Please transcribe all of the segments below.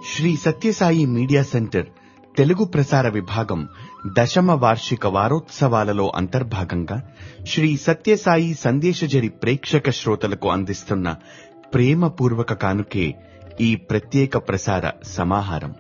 Shri Sathya Sai media centre Telugu ప్రసార విభాగం దశమ వార్షిక వారోత్సవాలలో అంతర్భాగంగా శ్రీ సత్యసాయి సందేశజరి ప్రేక్షక శ్రోతలకు అందిస్తున్న ప్రేమపూర్వక కానుకే ఈ ప్రత్యేక ప్రసార సమాహారం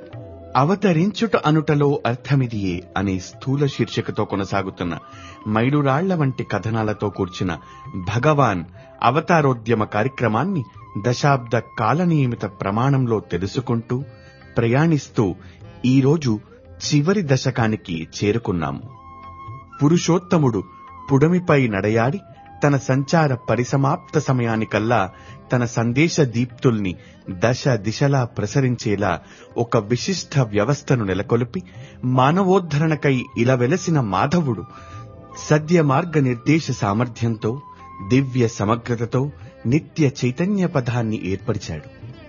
అవతరించుట అనుటలో అర్థమిదియే అనే స్థూల శీర్షికతో కొనసాగుతున్న మైలురాళ్ల వంటి కథనాలతో కూర్చిన భగవాన్ అవతారోద్యమ కార్యక్రమాన్ని దశాబ్ద కాలనియమిత ప్రమాణంలో తెలుసుకుంటూ ప్రయాణిస్తూ ఈరోజు చివరి దశకానికి చేరుకున్నాము పురుషోత్తముడు పుడమిపై నడయాడి తన సంచార పరిసమాప్త సమయానికల్లా తన సందేశ దీప్తుల్ని దశ దిశలా ప్రసరించేలా ఒక విశిష్ట వ్యవస్థను నెలకొల్పి మానవోద్ధరణకై ఇలా వెలసిన మాధవుడు సద్య మార్గ నిర్దేశ సామర్థ్యంతో దివ్య సమగ్రతతో నిత్య చైతన్య పదాన్ని ఏర్పరిచాడు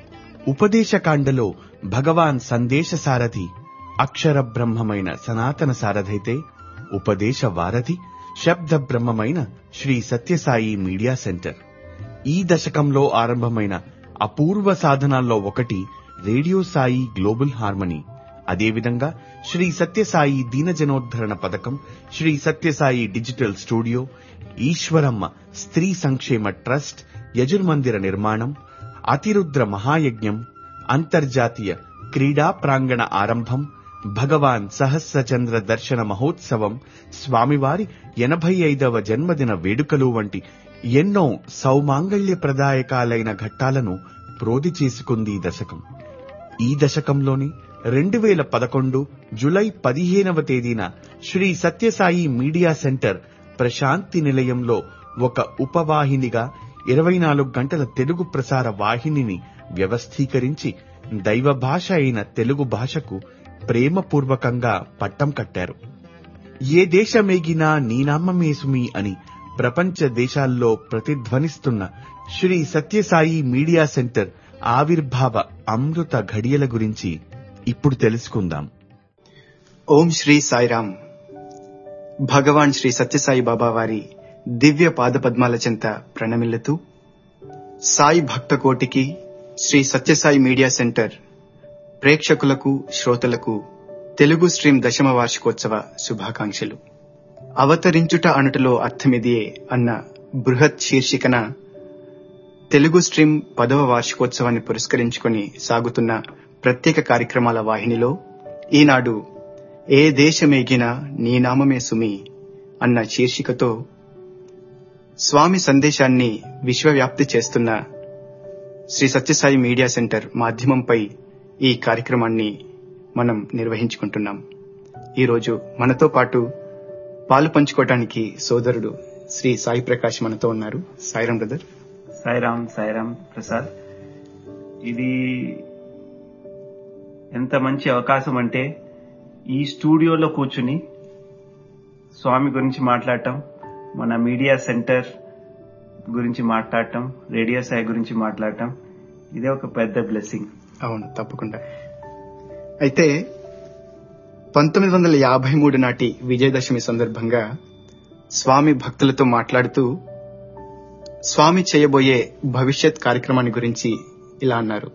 ఉపదేశకాండలో భగవాన్ సందేశ సారథి అక్షర బ్రహ్మమైన సనాతన సారథైతే ఉపదేశ వారధి శబ్ద బ్రహ్మమైన శ్రీ సత్యసాయి మీడియా సెంటర్ ఈ దశకంలో ఆరంభమైన అపూర్వ సాధనాల్లో ఒకటి రేడియో సాయి గ్లోబల్ హార్మనీ అదేవిధంగా శ్రీ సత్యసాయి దీనజనోద్ధరణ పథకం శ్రీ సత్యసాయి డిజిటల్ స్టూడియో ఈశ్వరమ్మ స్త్రీ సంక్షేమ ట్రస్ట్ యజుర్మందిర నిర్మాణం అతిరుద్ర మహాయజ్ఞం అంతర్జాతీయ క్రీడా ప్రాంగణ ఆరంభం భగవాన్ సహస్రచంద్ర దర్శన మహోత్సవం స్వామివారి ఎనభై ఐదవ జన్మదిన వేడుకలు వంటి ఎన్నో సౌమాంగళ్యప్రదాయకాలైన ఘట్టాలను ప్రోది చేసుకుంది ఈ దశకం ఈ దశకంలోని రెండు వేల పదకొండు జులై పదిహేనవ తేదీన శ్రీ సత్యసాయి మీడియా సెంటర్ ప్రశాంతి నిలయంలో ఒక ఉపవాహినిగా ఇరవై నాలుగు గంటల తెలుగు ప్రసార వాహినిని వ్యవస్థీకరించి దైవ భాష అయిన తెలుగు భాషకు ప్రేమపూర్వకంగా పట్టం కట్టారు ఏ దేశమేగినా నీనామమేసుమి అని ప్రపంచ దేశాల్లో ప్రతిధ్వనిస్తున్న శ్రీ సత్యసాయి మీడియా సెంటర్ ఆవిర్భావ అమృత ఘడియల గురించి ఇప్పుడు తెలుసుకుందాం ఓం శ్రీ సాయిరామ్ భగవాన్ శ్రీ సత్యసాయి బాబా వారి దివ్య పాదపద్మాల చెంత ప్రణమిల్లుతూ సాయి భక్త కోటికి శ్రీ సత్యసాయి మీడియా సెంటర్ ప్రేక్షకులకు శ్రోతలకు తెలుగు స్ట్రీమ్ దశమ వార్షికోత్సవ శుభాకాంక్షలు అవతరించుట అనుటలో అర్థమిదియే అన్న బృహత్ శీర్షికన తెలుగు స్ట్రీమ్ పదవ వార్షికోత్సవాన్ని పురస్కరించుకొని సాగుతున్న ప్రత్యేక కార్యక్రమాల వాహినిలో ఈనాడు ఏ దేశమేగినా నీ నామమే సుమి అన్న శీర్షికతో స్వామి సందేశాన్ని విశ్వవ్యాప్తి చేస్తున్న శ్రీ సత్యసాయి మీడియా సెంటర్ మాధ్యమంపై ఈ కార్యక్రమాన్ని మనం నిర్వహించుకుంటున్నాం ఈరోజు మనతో పాటు పాలు పంచుకోవడానికి సోదరుడు శ్రీ సాయి ప్రకాష్ మనతో ఉన్నారు సాయిరాం బ్రదర్ సాయిరామ్ సాయిరామ్ ప్రసాద్ ఇది ఎంత మంచి అవకాశం అంటే ఈ స్టూడియోలో కూర్చుని స్వామి గురించి మాట్లాడటం మన మీడియా సెంటర్ గురించి మాట్లాడటం రేడియో సాయి గురించి మాట్లాడటం ఇదే ఒక పెద్ద బ్లెస్సింగ్ అవును తప్పకుండా అయితే పంతొమ్మిది వందల యాభై మూడు నాటి విజయదశమి సందర్భంగా స్వామి భక్తులతో మాట్లాడుతూ స్వామి చేయబోయే భవిష్యత్ కార్యక్రమాన్ని గురించి ఇలా అన్నారు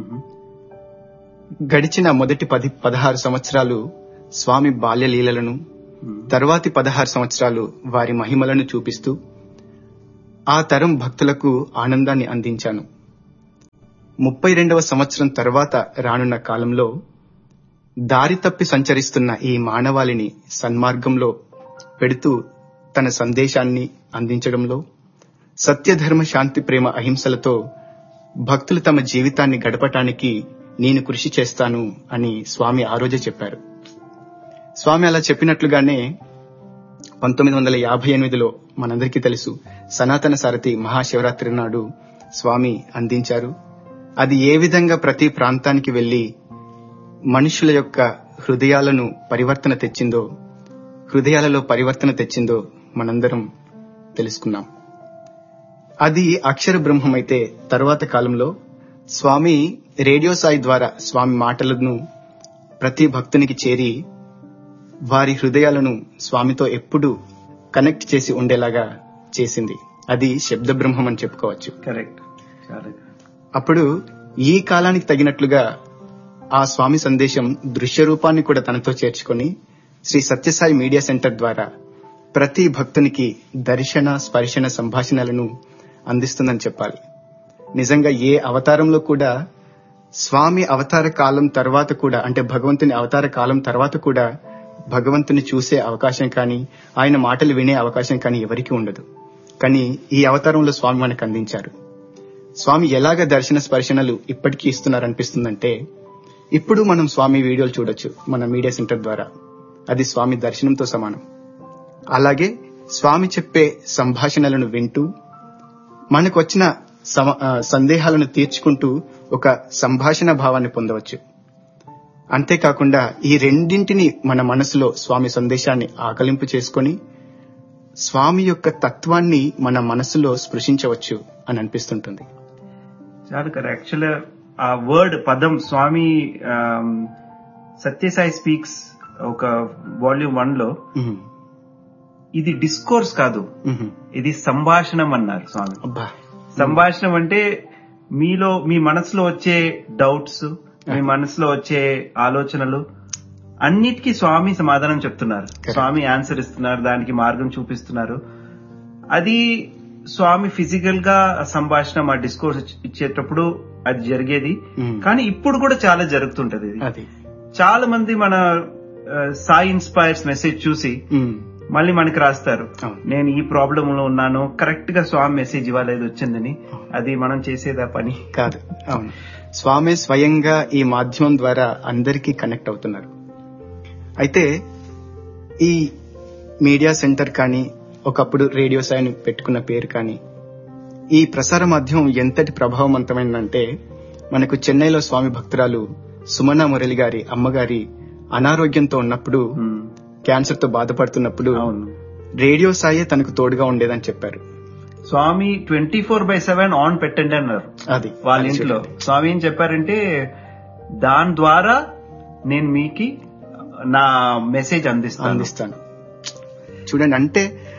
గడిచిన మొదటి పది పదహారు సంవత్సరాలు స్వామి బాల్య లీలలను తరువాతి పదహారు సంవత్సరాలు వారి మహిమలను చూపిస్తూ ఆ తరం భక్తులకు ఆనందాన్ని అందించాను ముప్పై రెండవ సంవత్సరం తర్వాత రానున్న కాలంలో దారి తప్పి సంచరిస్తున్న ఈ మానవాళిని సన్మార్గంలో పెడుతూ తన సందేశాన్ని అందించడంలో సత్యధర్మ శాంతి ప్రేమ అహింసలతో భక్తులు తమ జీవితాన్ని గడపటానికి నేను కృషి చేస్తాను అని స్వామి ఆ రోజే చెప్పారు స్వామి అలా చెప్పినట్లుగానే పంతొమ్మిది వందల యాభై ఎనిమిదిలో మనందరికీ తెలుసు సనాతన సారథి మహాశివరాత్రి నాడు స్వామి అందించారు అది ఏ విధంగా ప్రతి ప్రాంతానికి వెళ్లి మనుషుల యొక్క హృదయాలను పరివర్తన తెచ్చిందో హృదయాలలో పరివర్తన తెచ్చిందో మనందరం తెలుసుకున్నాం అది అక్షర బ్రహ్మమైతే తరువాత కాలంలో స్వామి రేడియో సాయి ద్వారా స్వామి మాటలను ప్రతి భక్తునికి చేరి వారి హృదయాలను స్వామితో ఎప్పుడు కనెక్ట్ చేసి ఉండేలాగా చేసింది అది శబ్ద బ్రహ్మం అని చెప్పుకోవచ్చు కరెక్ట్ చాలా అప్పుడు ఈ కాలానికి తగినట్లుగా ఆ స్వామి సందేశం దృశ్య రూపాన్ని కూడా తనతో చేర్చుకొని శ్రీ సత్యసాయి మీడియా సెంటర్ ద్వారా ప్రతి భక్తునికి దర్శన స్పర్శన సంభాషణలను అందిస్తుందని చెప్పాలి నిజంగా ఏ అవతారంలో కూడా స్వామి అవతార కాలం తర్వాత కూడా అంటే భగవంతుని అవతార కాలం తర్వాత కూడా భగవంతుని చూసే అవకాశం కానీ ఆయన మాటలు వినే అవకాశం కానీ ఎవరికీ ఉండదు కానీ ఈ అవతారంలో స్వామి మనకు అందించారు స్వామి ఎలాగ దర్శన స్పర్శనలు ఇప్పటికీ ఇస్తున్నారు అనిపిస్తుందంటే ఇప్పుడు మనం స్వామి వీడియోలు చూడొచ్చు మన మీడియా సెంటర్ ద్వారా అది స్వామి దర్శనంతో సమానం అలాగే స్వామి చెప్పే సంభాషణలను వింటూ మనకు వచ్చిన సమ- ఆ, సందేహాలను తీర్చుకుంటూ ఒక సంభాషణ భావాన్ని పొందవచ్చు అంతేకాకుండా ఈ రెండింటిని మన మనసులో స్వామి సందేశాన్ని ఆకలింపు చేసుకొని స్వామి యొక్క తత్వాన్ని మన మనసులో స్పృశించవచ్చు అని అనిపిస్తుంటుంది చాలు కదా యాక్చువల్ ఆ వర్డ్ పదం స్వామి ఆమ్, సత్యసాయి స్పీక్స్ ఒక వాల్యూమ్ వన్ లో ఉహు, ఇది డిస్కోర్స్ కాదు ఉహు. ఇది సంభాషణం అన్నారు స్వామి అబ్బా సంభాషణం అంటే మీలో మీ మనసులో వచ్చే డౌట్స్ మీ మనసులో వచ్చే ఆలోచనలు అన్నిటికీ స్వామి సమాధానం చెప్తున్నారు స్వామి ఆన్సర్ ఇస్తున్నారు దానికి మార్గం చూపిస్తున్నారు అది స్వామి ఫిజికల్ గా ఆ సంభాషణ మా డిస్కోర్స్ ఇచ్చేటప్పుడు అది జరిగేది ఉమ్. కానీ ఇప్పుడు కూడా చాలా జరుగుతుంటది ఇది అది చాలా మంది మన ఆ, సాయి ఇన్స్పైర్స్ మెసేజ్ చూసి ఉమ్, మళ్ళీ మనకి రాస్తారు అవును. నేను ఈ ప్రాబ్లం లో ఉన్నాను కరెక్ట్ గా స్వామి మెసేజ్ ఇవ్వాలి ఇది వచ్చిందని అది మనం చేసేదా పని కాదు అవును స్వామి స్వయంగా ఈ మాధ్యమం ద్వారా అందరికీ కనెక్ట్ అవుతున్నారు అయితే ఈ మీడియా సెంటర్ కానీ ఒకప్పుడు రేడియో సాయిని పెట్టుకున్న పేరు కానీ ఈ ప్రసార మాధ్యమం ఎంతటి ప్రభావవంతమైందంటే మనకు చెన్నైలో స్వామి భక్తురాలు సుమన మురళి గారి అమ్మగారి అనారోగ్యంతో ఉన్నప్పుడు ఉమ్, క్యాన్సర్ తో బాధపడుతున్నప్పుడు అవును రేడియో సాయే తనకు తోడుగా ఉండేదని చెప్పారు Swami twenty four by seven on పెట్టండి అన్నారు అది వాళ్ళ అది ఇంట్లో చూడండి. స్వామి ఏం చెప్పారంటే దాని ద్వారా నేను మీకి నా మెసేజ్ అందిస్తాను అందిస్తాను చూడండి అంటే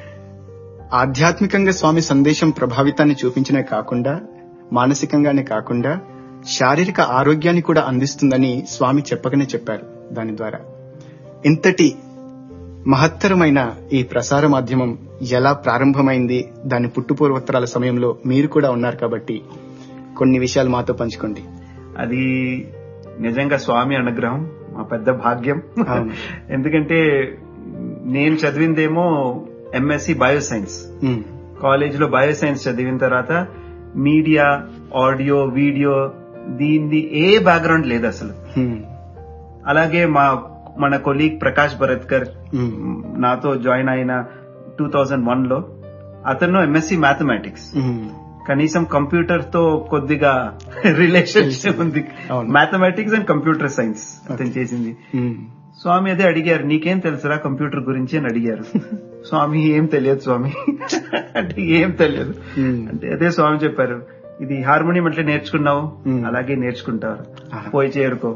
ఆధ్యాత్మికంగా స్వామి సందేశం ప్రభావితాన్ని చూపించనే కాకుండా మానసికంగానే కాకుండా శారీరక ఆరోగ్యాన్ని కూడా అందిస్తుందని స్వామి చెప్పకనే చెప్పారు దాని ద్వారా ఇంతటి మహత్తరమైన ఈ ప్రసార మాధ్యమం ఎలా ప్రారంభమైంది దాని పుట్టుపూర్వోత్తరాల సమయంలో మీరు కూడా ఉన్నారు కాబట్టి కొన్ని విషయాలు మాతో పంచుకోండి అది నిజంగా స్వామి అనుగ్రహం మా పెద్ద భాగ్యం అవును. ఎందుకంటే నేను చదివిందేమో ఎంఎస్సి బయోసైన్స్ ఉమ్, కాలేజ్ లో బయోసైన్స్ చదివిన తర్వాత మీడియా ఆడియో వీడియో దీనిది ఏ బ్యాక్గ్రౌండ్ లేదు అసలు ఉమ్, అలాగే మా మన కొలీగ్ ప్రకాష్ భరత్కర్ ఉమ్, నాతో జాయిన్ అయిన టూ థౌజండ్ వన్ లో అతను ఎంఎస్సి మ్యాథమెటిక్స్ ఉమ్, కనీసం కంప్యూటర్ తో కొద్దిగా రిలేషన్షిప్ ఉంది అవును. మ్యాథమెటిక్స్ అండ్ కంప్యూటర్ సైన్స్ అతను చేసింది ఉమ్, స్వామి అదే అడిగారు నీకేం తెలుసురా కంప్యూటర్ గురించి అని అడిగారు స్వామి ఏం తెలియదు స్వామి అంటే ఏం తెలియదు ఉమ్. అంటే అదే స్వామి చెప్పారు ఇది హార్మోనియం అట్లా నేర్చుకున్నావు Hmm. అలాగే నేర్చుకుంటారు ఆహా. పోయి చేరుకో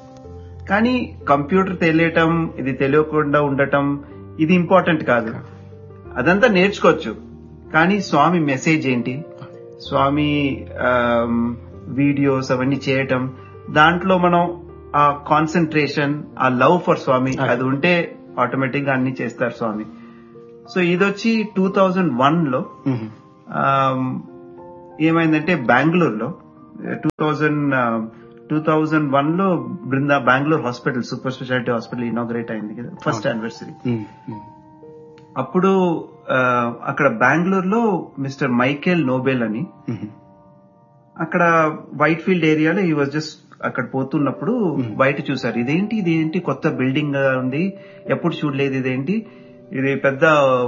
కానీ కంప్యూటర్ తెలియటం ఇది తెలియకుండా ఉండటం ఇది ఇంపార్టెంట్ కాదు అదంతా నేర్చుకోవచ్చు కానీ స్వామి మెసేజ్ ఏంటి స్వామి వీడియోస్ అవన్నీ చేయటం దాంట్లో మనం ఆ కాన్సన్ట్రేషన్ ఆ లవ్ ఫర్ స్వామి Ah. అది ఉంటే ఆటోమేటిక్ గా అన్ని చేస్తారు స్వామి సో ఇదొచ్చి టూ థౌజండ్ వన్ లో ఉమ్, ఆమ్, ఏమైందంటే బెంగళూరులో two thousand two thousand one లో Brinda Bengaluru hospital super speciality hospital inaugurate అయింది కదా ఫస్ట్ అవును. యానివర్సరీ ఉమ్, ఉమ్, అప్పుడు ఆ, అక్కడ బెంగళూరులో మిస్టర్ మైకేల్ నోబెల్ అని ఉమ్, అక్కడ వైట్ ఫీల్డ్ ఏరియాలో ఈ వాజ్ జస్ట్ అక్కడ పోతున్నప్పుడు బయట చూసారు ఇదేంటి ఇదేంటి కొత్త బిల్డింగ్ ఉంది ఎప్పుడు చూడలేదు ఇదేంటి ఇది పెద్ద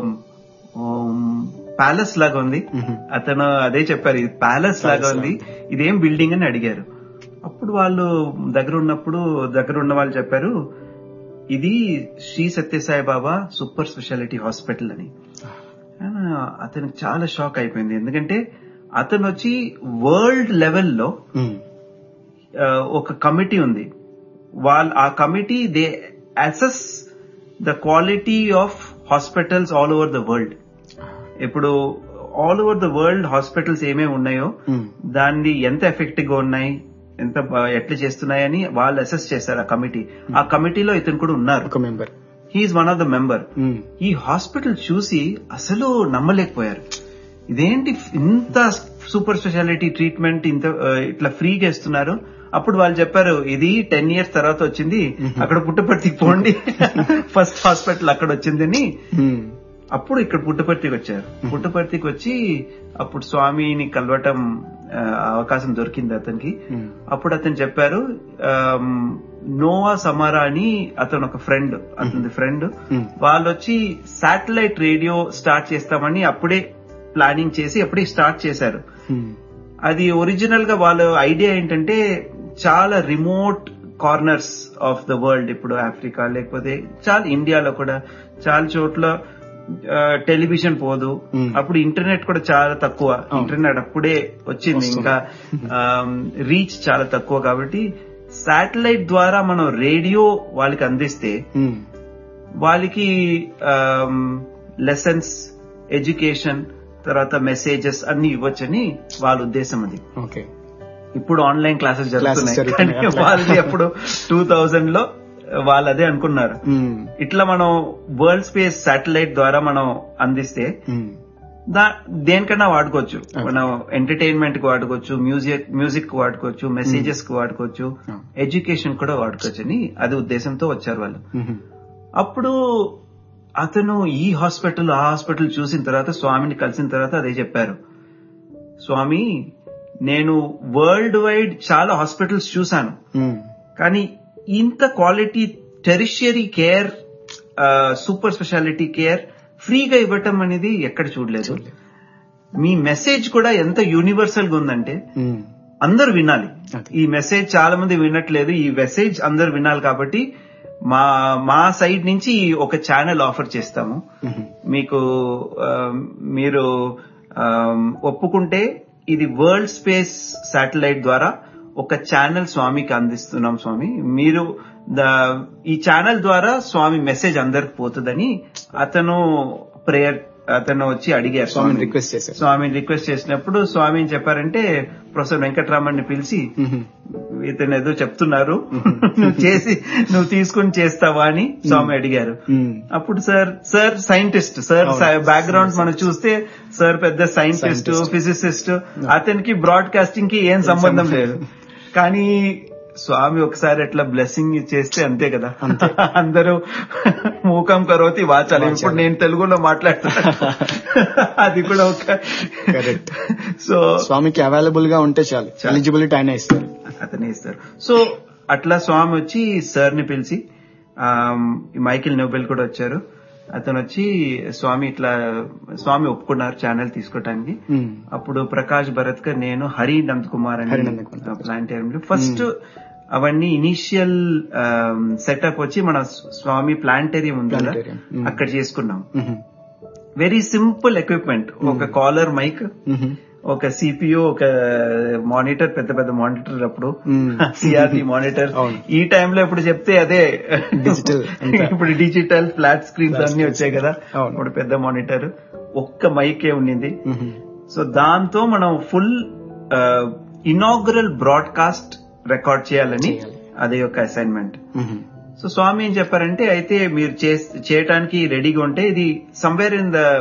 ప్యాలెస్ లాగా ఉంది ఉమ్, అతను అదే చెప్పారు ఇది ప్యాలెస్ లాగా ఉంది ఇదేం బిల్డింగ్ అని అడిగారు అప్పుడు వాళ్ళు దగ్గర ఉన్నప్పుడు దగ్గర ఉన్న వాళ్ళు చెప్పారు ఇది Shri Sathya Sai Baba super speciality hospital అని ఆ, అతనికి చాలా షాక్ అయిపోయింది ఎందుకంటే అతను వచ్చి వరల్డ్ లెవెల్లో ఉమ్, ఆ, ఒక కమిటీ ఉంది వాళ్ళ ఆ committee they assess the quality of hospitals all over the world ఇప్పుడు all over the world hospitals ఏమేమి ఉన్నాయో ఉమ్, దాన్ని ఎంత ఎఫెక్టివ్ గా ఉన్నాయి ఎంత బా- ఎట్లా చేస్తున్నాయని వాళ్ళు అసెస్ చేశారు ఆ కమిటీ ఆ కమిటీలో ఇతను కూడా ఉన్నారు ఒక member he's one of the member ఈ హాస్పిటల్ చూసి అసలు నమ్మలేకపోయారు ఇదేంటి ఇంత సూపర్ స్పెషాలిటీ ట్రీట్మెంట్ ఇంత ఆ, ఇట్లా ఫ్రీగా ఇస్తున్నారు అప్పుడు వాళ్ళు చెప్పారు ఇది టెన్ ఇయర్స్ తర్వాత వచ్చింది అక్కడ పుట్టపర్తికి పోండి ఫస్ట్ హాస్పిటల్ అక్కడ వచ్చిందని అప్పుడు ఇక్కడ పుట్టపర్తికి వచ్చారు పుట్టపర్తికి వచ్చి అప్పుడు స్వామిని కలవటం ఆ, అవకాశం దొరికింది అతనికి అప్పుడు అతను చెప్పారు ఆమ్, నోవా సమారా అని అతను ఒక ఫ్రెండ్ అతని ఫ్రెండ్ వాళ్ళు వచ్చి శాటిలైట్ రేడియో స్టార్ట్ చేస్తామని అప్పుడే ప్లానింగ్ చేసి అప్పుడే స్టార్ట్ చేశారు అది ఒరిజినల్ గా వాళ్ళ ఐడియా ఏంటంటే చాలా remote corners of the world ఇప్పుడు ఆఫ్రికా లేకపోతే చాలా ఇండియాలో కూడా చాలా చోట్ల టెలివిజన్ పోదు Hmm. అప్పుడు ఇంటర్నెట్ కూడా చాలా తక్కువ ఇంటర్నెట్ అప్పుడే వచ్చింది వస్తుంది. ఇంకా రీచ్ చాలా తక్కువ కాబట్టి శాటిలైట్ ద్వారా మనం రేడియో వాళ్ళకి అందిస్తే వాళ్ళకి లెసన్స్ ఎడ్యుకేషన్ తర్వాత మెసేజెస్ అన్ని ఇవ్వచ్చని వాళ్ళ ఉద్దేశం అది ఓకే ఇప్పుడు ఆన్లైన్ క్లాసెస్ జరుగుతున్నాయి జరుగుతున్నాయి. కానీ వాళ్ళది అప్పుడు టూ థౌజండ్ లో వాళ్ళు అదే అనుకున్నారు ఇట్లా మనం వరల్డ్ స్పేస్ శాటిలైట్ ద్వారా మనం అందిస్తే దా దేనికన్నా వాడుకోవచ్చు Okay. మనం ఎంటర్టైన్మెంట్ కి వాడుకోవచ్చు మ్యూజిక్ మ్యూజిక్ కి వాడుకోవచ్చు మెసేజెస్ కి వాడుకోవచ్చు Hmm. ఎడ్యుకేషన్ కూడా వాడుకోవచ్చు అని అది ఉద్దేశంతో వచ్చారు వాళ్ళు అప్పుడు అతను ఈ హాస్పిటల్ ఆ హాస్పిటల్ చూసిన తర్వాత స్వామిని కలిసిన తర్వాత అదే చెప్పారు స్వామి నేను వరల్డ్ వైడ్ చాలా హాస్పిటల్స్ చూశాను కానీ ఇంత quality tertiary care super speciality care ఫ్రీగా ఇవ్వటం అనేది ఎక్కడ చూడలేదు మీ మెసేజ్ కూడా ఎంత యూనివర్సల్ గా ఉందంటే అందరూ వినాలి Okay. ఈ మెసేజ్ చాలా మంది వినట్లేదు ఈ మెసేజ్ అందరూ వినాలి కాబట్టి మా మా సైడ్ నుంచి ఒక ఛానల్ ఆఫర్ చేస్తాము మీకు ఆ, మీరు ఆ, ఒప్పుకుంటే ఇది వరల్డ్ స్పేస్ శాటిలైట్ ద్వారా ఒక ఛానల్ స్వామికి అందిస్తున్నాం స్వామి మీరు ద- ఈ ఛానల్ ద్వారా స్వామి మెసేజ్ అందరికి పోతుందని అతను ప్రేయర్ అతను వచ్చి అడిగారు స్వామిని స్వామిని. రిక్వెస్ట్ చేశారు స్వామిని రిక్వెస్ట్ చేసినప్పుడు స్వామి ఏం చెప్పారంటే ప్రొఫెసర్ వెంకటరామన్ని పిలిచి ఇతను ఏదో చెప్తున్నారు నువ్వు చేసి నువ్వు తీసుకుని చేస్తావా అని స్వామి అడిగారు అప్పుడు సార్ సార్ సైంటిస్ట్ సార్ అవును. బ్యాక్గ్రౌండ్ మనం చూస్తే సార్ పెద్ద సైంటిస్ట్ Scientist. ఫిజిసిస్ట్ అతనికి బ్రాడ్కాస్టింగ్ కి ఏం సంబంధం లేదు కానీ స్వామి ఒకసారి అట్లా బ్లెస్సింగ్ చేస్తే అంతే కదా అందరూ మూకం కరోతి వాచాలి ఇప్పుడు నేను తెలుగులో మాట్లాడుతున్నా అది కూడా ఒక Correct. సో స్వామికి అవైలబుల్ గా ఉంటే చాలు ఎలిజిబిలిటీ ఆయన ఇస్తారు అతనే ఇస్తారు సో అట్లా స్వామి వచ్చి సార్ ని పిలిచి ఆమ్, ఈ మైకిల్ నోబెల్ కూడా వచ్చారు అతను వచ్చి స్వామి ఇట్లా స్వామి ఒప్పుకున్నారు ఛానల్ తీసుకోవటానికి అప్పుడు ప్రకాష్ భరత్కర్ నేను హరి నంద్ కుమార్ హరి అని నంద్ కుమార్. ప్లాంటేరియం ఫస్ట్ అవన్నీ ఇనీషియల్ సెటప్ వచ్చి మన స్వామి ప్లాంటేరియం ఉంది కదా Planetarium. Hmm. అక్కడ చేసుకున్నాం వెరీ సింపుల్ ఎక్విప్మెంట్ ఒక కాలర్ మైక్ ఒక సిపియు ఒక మానిటర్ పెద్ద పెద్ద మానిటర్ అప్పుడు Hmm. సిఆర్టీ మానిటర్ అవును. ఈ టైంలో ఇప్పుడు చెప్తే అదే Digital అంతా. ఇప్పుడు డిజిటల్ ఫ్లాట్ స్క్రీన్స్ అన్ని వచ్చాయి కదా అవును. ఇప్పుడు పెద్ద మానిటర్ ఒక్క మైకే ఉండింది సో దాంతో మనం ఫుల్ ఇనాగ్రల్ బ్రాడ్కాస్ట్ రికార్డ్ చేయాలని చేయాలి. అదే ఒక అసైన్మెంట్ సో స్వామి ఏం చెప్పారంటే అయితే మీరు చేస్- చేయటానికి రెడీగా ఉంటే ఇది somewhere in the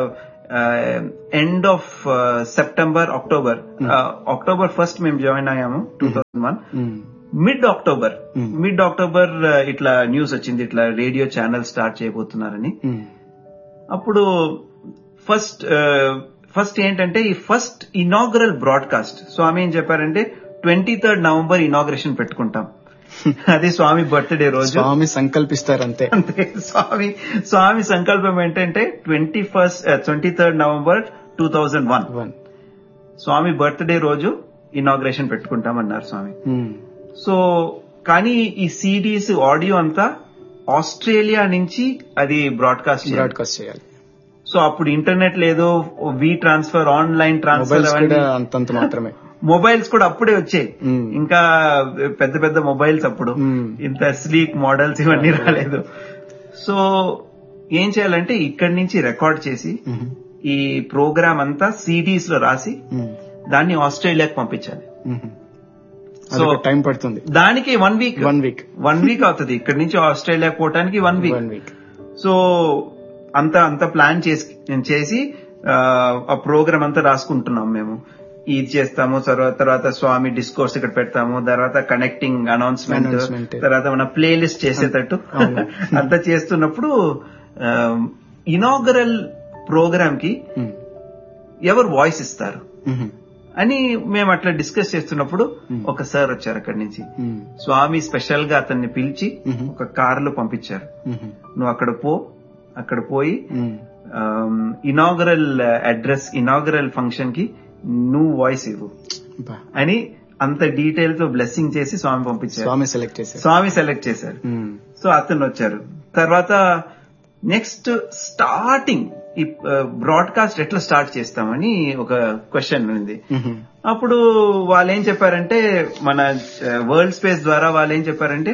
end of September October October first మేము జాయిన్ అయ్యాము two thousand one mid October Hmm. Mid October ఇట్లా న్యూస్ వచ్చింది ఇట్లా రేడియో ఛానల్ స్టార్ట్ చేయబోతున్నారని అప్పుడు ఫస్ట్ ఫస్ట్ ఏంటంటే ఈ ఫస్ట్ ఇనాగరల్ బ్రాడ్కాస్ట్ స్వామి ఏం చెప్పారంటే ట్వంటీ థర్డ్ నవంబర్ ఇనాగ్రేషన్ పెట్టుకుంటాం అది స్వామి బర్త్డే రోజు స్వామి సంకల్పిస్తారు అంతే అంతే స్వామి స్వామి సంకల్పం ఏంటంటే twenty first twenty third November two thousand one one Swami birthday రోజు ఇనాగ్రేషన్ పెట్టుకుంటామన్నారు స్వామి సో కానీ ఈ సిడీస్ ఆడియో అంతా ఆస్ట్రేలియా నుంచి అది బ్రాడ్కాస్ట్ చేయాలి బ్రాడ్కాస్ట్ చేయాలి సో అప్పుడు ఇంటర్నెట్ లేదు we transfer online transfer mobiles అవన్నీ కూడా అంతంత మాత్రమే మొబైల్స్ కూడా అప్పుడే వచ్చాయి Hmm. ఇంకా పెద్ద పెద్ద మొబైల్స్ అప్పుడు Hmm. ఇంత స్లీక్ మోడల్స్ ఇవన్నీ రాలేదు సో ఏం చేయాలంటే ఇక్కడి నుంచి రికార్డ్ చేసి ఈ ప్రోగ్రామ్ అంతా సిడీస్ లో రాసి దాన్ని ఆస్ట్రేలియాకి పంపించాలి సో అదొక టైం పడుతుంది దానికి one week one week one week అవుతుంది ఇక్కడ నుంచి ఆస్ట్రేలియా పోవటానికి one week one week so అంత అంత ప్లాన్ చేసి చేసి ఆ, ఆ ప్రోగ్రామ్ అంతా రాసుకుంటున్నాం మేము ఇది చేస్తాము తర్వాత తర్వాత స్వామి డిస్కోర్స్ ఇక్కడ పెడతాము తర్వాత కనెక్టింగ్ అనౌన్స్మెంట్ Announcement. తర్వాత మన ప్లే లిస్ట్ చేసేటట్టు అవును. అంతా చేస్తున్నప్పుడు ఇనాగరల్ ప్రోగ్రామ్ కి ఉమ్, ఎవరు వాయిస్ ఇస్తారు ఉమ్, అని మేము అట్లా డిస్కస్ చేస్తున్నప్పుడు Hmm. ఒక సార్ వచ్చారు అక్కడి నుంచి ఉమ్, స్వామి స్పెషల్ గా అతన్ని పిలిచి Mhm. ఒక కారులో పంపించారు ఉమ్, నువ్వు అక్కడ పో అక్కడ పోయి um, inaugural address inaugural function కి నువ్వు వాయిస్ ఇవ్వు బా. అని అంత డీటెయిల్ తో బ్లెస్సింగ్ చేసి స్వామి పంపించారు స్వామి సెలెక్ట్ చేశారు స్వామి సెలెక్ట్ చేశారు ఉమ్, సో అతను వచ్చారు తర్వాత నెక్స్ట్ స్టార్టింగ్ ఈ బ్రాడ్కాస్ట్ ఎట్లా స్టార్ట్ చేస్తామని ఒక క్వశ్చన్ ఉంది ఉమ్, అప్పుడు వాళ్ళు ఏం చెప్పారంటే మన వరల్డ్ స్పేస్ ద్వారా వాళ్ళు ఏం చెప్పారంటే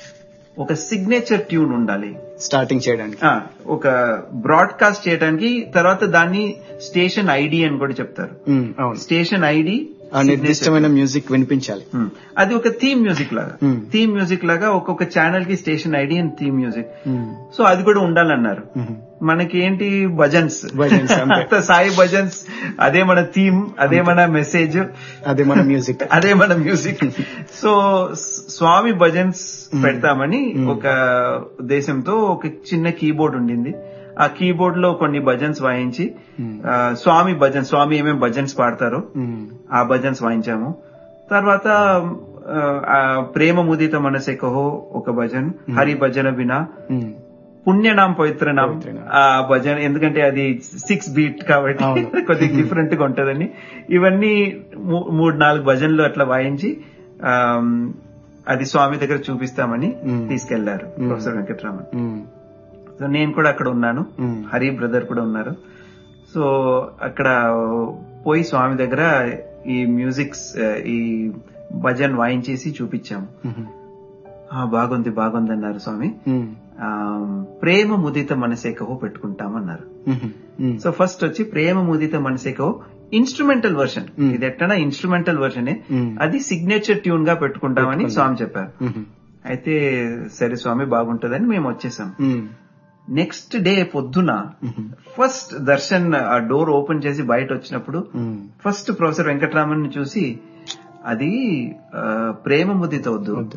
ఒక సిగ్నేచర్ ట్యూన్ ఉండాలి స్టార్టింగ్ చేయడానికి ఆ, ఒక బ్రాడ్కాస్ట్ చేయడానికి తర్వాత దాన్ని స్టేషన్ ఐడి అని కూడా చెప్తారు ఉమ్, అవును స్టేషన్ ఐడి ఆ నిర్దిష్టమైన మ్యూజిక్ వినిపించాలి అది ఒక థీమ్ మ్యూజిక్ లాగా Hmm. థీమ్ మ్యూజిక్ లాగా ఒక్కొక్క ఛానల్ కి station ID and theme music um, so అది కూడా ఉండాలన్నారు ఉమ్, మనకి ఏంటి భజన్స్ భజన్స్ అంతే. అంత సాయి భజన్స్ అదే మన థీమ్ అదే మన మెసేజ్ అదే మన మ్యూజిక్ అదే మన మ్యూజిక్ సో స్- స్వామి భజన్స్ పెడతామని ఒక ఉద్దేశంతో ఒక చిన్న కీబోర్డ్ ఉండింది ఆ కీబోర్డ్ లో కొన్ని భజన్స్ వాయించి ఆ, స్వామి భజన్ స్వామి ఏమేమి భజన్స్ పాడతారో ఉమ్, ఆ భజన్స్ వాయించాము తర్వాత ఆ, ఆ, ప్రేమ ముదిత మనసే కహో ఒక భజన్ హరి భజన వినా ఉమ్, పుణ్యనాం పవిత్రనాం పవిత్రనాం. ఆ భజన ఎందుకంటే అది సిక్స్ బీట్ కాబట్టి అవును. కొద్దిగా డిఫరెంట్ గా ఉంటదని ఇవన్నీ మూ- మూడు నాలుగు భజనలు అట్లా వాయించి ఆమ్, అది స్వామి దగ్గర చూపిస్తామని మ్మ్. తీసుకెళ్లారు ప్రొఫెసర్ వెంకటరామన్ ఉమ్, సో నేను కూడా అక్కడ ఉన్నాను మ్మ్. హరి బ్రదర్ కూడా ఉన్నారు సో అక్కడ పోయి స్వామి దగ్గర ఈ మ్యూజిక్స్ ఈ భజన్ వాయించేసి చూపించాము ఉమ్, ఆ, బాగుంది బాగుంది అన్నారు స్వామి ఉమ్, ఆ, ప్రేమ ముదిత మనసేకహో పెట్టుకుంటామన్నారు ఉమ్, ఉమ్, సో ఫస్ట్ వచ్చి ప్రేమ ముదిత మనసేకహో ఇన్స్ట్రుమెంటల్ వర్షన్ Hmm. ఇది ఎట్లా ఇన్స్ట్రుమెంటల్ వర్షనే Hmm. అది సిగ్నేచర్ ట్యూన్ గా పెట్టుకుంటామని స్వామి చెప్పారు ఉమ్, అయితే సరే స్వామి బాగుంటదని మేము వచ్చేసాం ఉమ్, నెక్స్ట్ డే పొద్దున ఉమ్, ఫస్ట్ దర్శన్ ఆ డోర్ ఓపెన్ చేసి బయట వచ్చినప్పుడు ఉమ్, ఫస్ట్ ప్రొఫెసర్ వెంకటరామన్ ని చూసి అది ఆ, ప్రేమ ముదిత వద్దు వద్దు.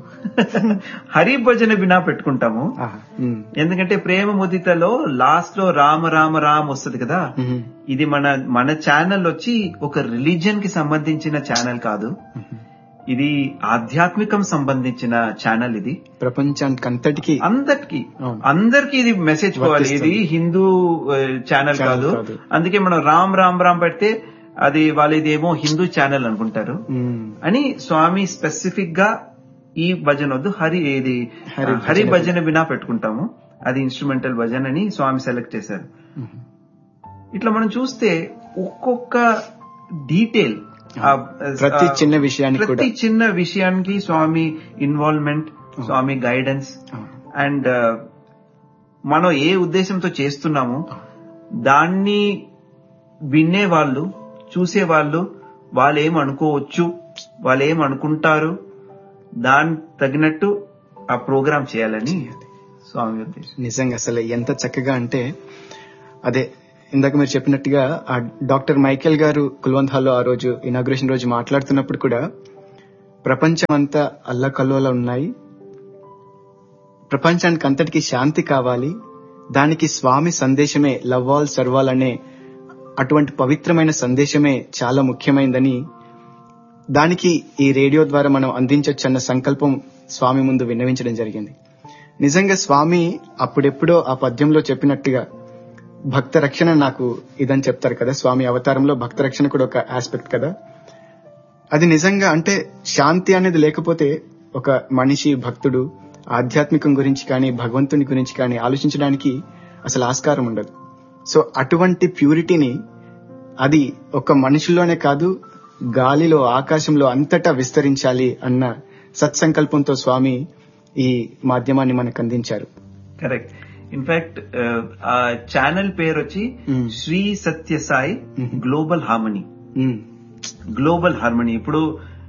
హరి భజన బినా పెట్టుకుంటాము ఆహా, ఉమ్, ఎందుకంటే ప్రేమ ముదితలో లాస్ట్ లో రామ రామ రామ్ వస్తుంది కదా ఉమ్, ఇది మన మన ఛానల్ వచ్చి ఒక రిలీజియన్ కి సంబంధించిన ఛానల్ కాదు ఇది ఆధ్యాత్మికం సంబంధించిన ఛానల్ ఇది ప్రపంచానికి అంతటికి అందరికి అవును. అందరికి ఇది మెసేజ్ పోవాలి ఇది వర్తిస్తుంది. హిందూ ఛానల్ Channel కాదు కాదు. అందుకే మనం రామ్ రామ్ రామ్ పెడితే అది వాళ్ళు ఇదేమో హిందూ ఛానల్ అనుకుంటారు ఉమ్, అని స్వామి స్పెసిఫిక్ గా ఈ భజన వద్దు హరి ఇది హరి హరి భజన భజన బినా పెట్టుకుంటాము అది ఇన్స్ట్రుమెంటల్ భజన్ అని స్వామి సెలెక్ట్ చేశారు ఉమ్, ఇట్లా మనం చూస్తే ఒక్కొక్క డీటెయిల్ ప్రతి చిన్న విషయానికి ప్రతి కూడా. చిన్న విషయానికి స్వామి ఇన్వాల్వ్మెంట్ స్వామి గైడెన్స్ అవును. అండ్ మనం ఏ ఉద్దేశంతో చేస్తున్నామో దాన్ని వినే వాళ్ళు చూసే వాళ్ళు వాళ్ళు ఏం అనుకోవచ్చు వాళ్ళు ఏం అనుకుంటారు దాని తగినట్టు ఆ ప్రోగ్రామ్ చేయాలని స్వామి ఉద్దేశం నిజంగా అసలు ఎంత చక్కగా అంటే అదే ఇందాక మీరు చెప్పినట్టుగా ఆ డాక్టర్ మైకేల్ గారు కుల్వంత్ హాల్లో ఆ రోజు ఇనాగ్రేషన్ రోజు మాట్లాడుతున్నప్పుడు కూడా ప్రపంచం అంతా అల్లకల్లోల ఉన్నాయి ప్రపంచానికి అంతటికి శాంతి కావాలి దానికి స్వామి సందేశమే లవ్ ఆల్ సర్వాల్ అనే అటువంటి పవిత్రమైన సందేశమే చాలా ముఖ్యమైనదని దానికి ఈ రేడియో ద్వారా మనం అందించొచ్చు అన్న సంకల్పం స్వామి ముందు విన్నవించడం జరిగింది నిజంగా స్వామి అప్పుడెప్పుడో ఆ పద్యంలో చెప్పినట్టుగా భక్త రక్షణ నాకు ఇదని చెప్తారు కదా స్వామి అవతారంలో భక్త రక్షణ కూడా ఒక ఆస్పెక్ట్ కదా అది నిజంగా అంటే శాంతి అనేది లేకపోతే ఒక మనిషి భక్తుడు ఆధ్యాత్మికం గురించి కానీ భగవంతుని గురించి కానీ ఆలోచించడానికి అసలు ఆస్కారం ఉండదు సో అటువంటి ప్యూరిటీని అది ఒక మనిషిలోనే కాదు గాలిలో ఆకాశంలో అంతటా విస్తరించాలి అన్న సత్సంకల్పంతో స్వామి ఈ మాధ్యమాన్ని మనకు అందించారు కరెక్ట్ ఇన్ఫాక్ట్ ఆ ఛానల్ పేరు వచ్చి Hmm. Shri Sathya Sai Mhm. Global harmony um, global harmony ఇప్పుడు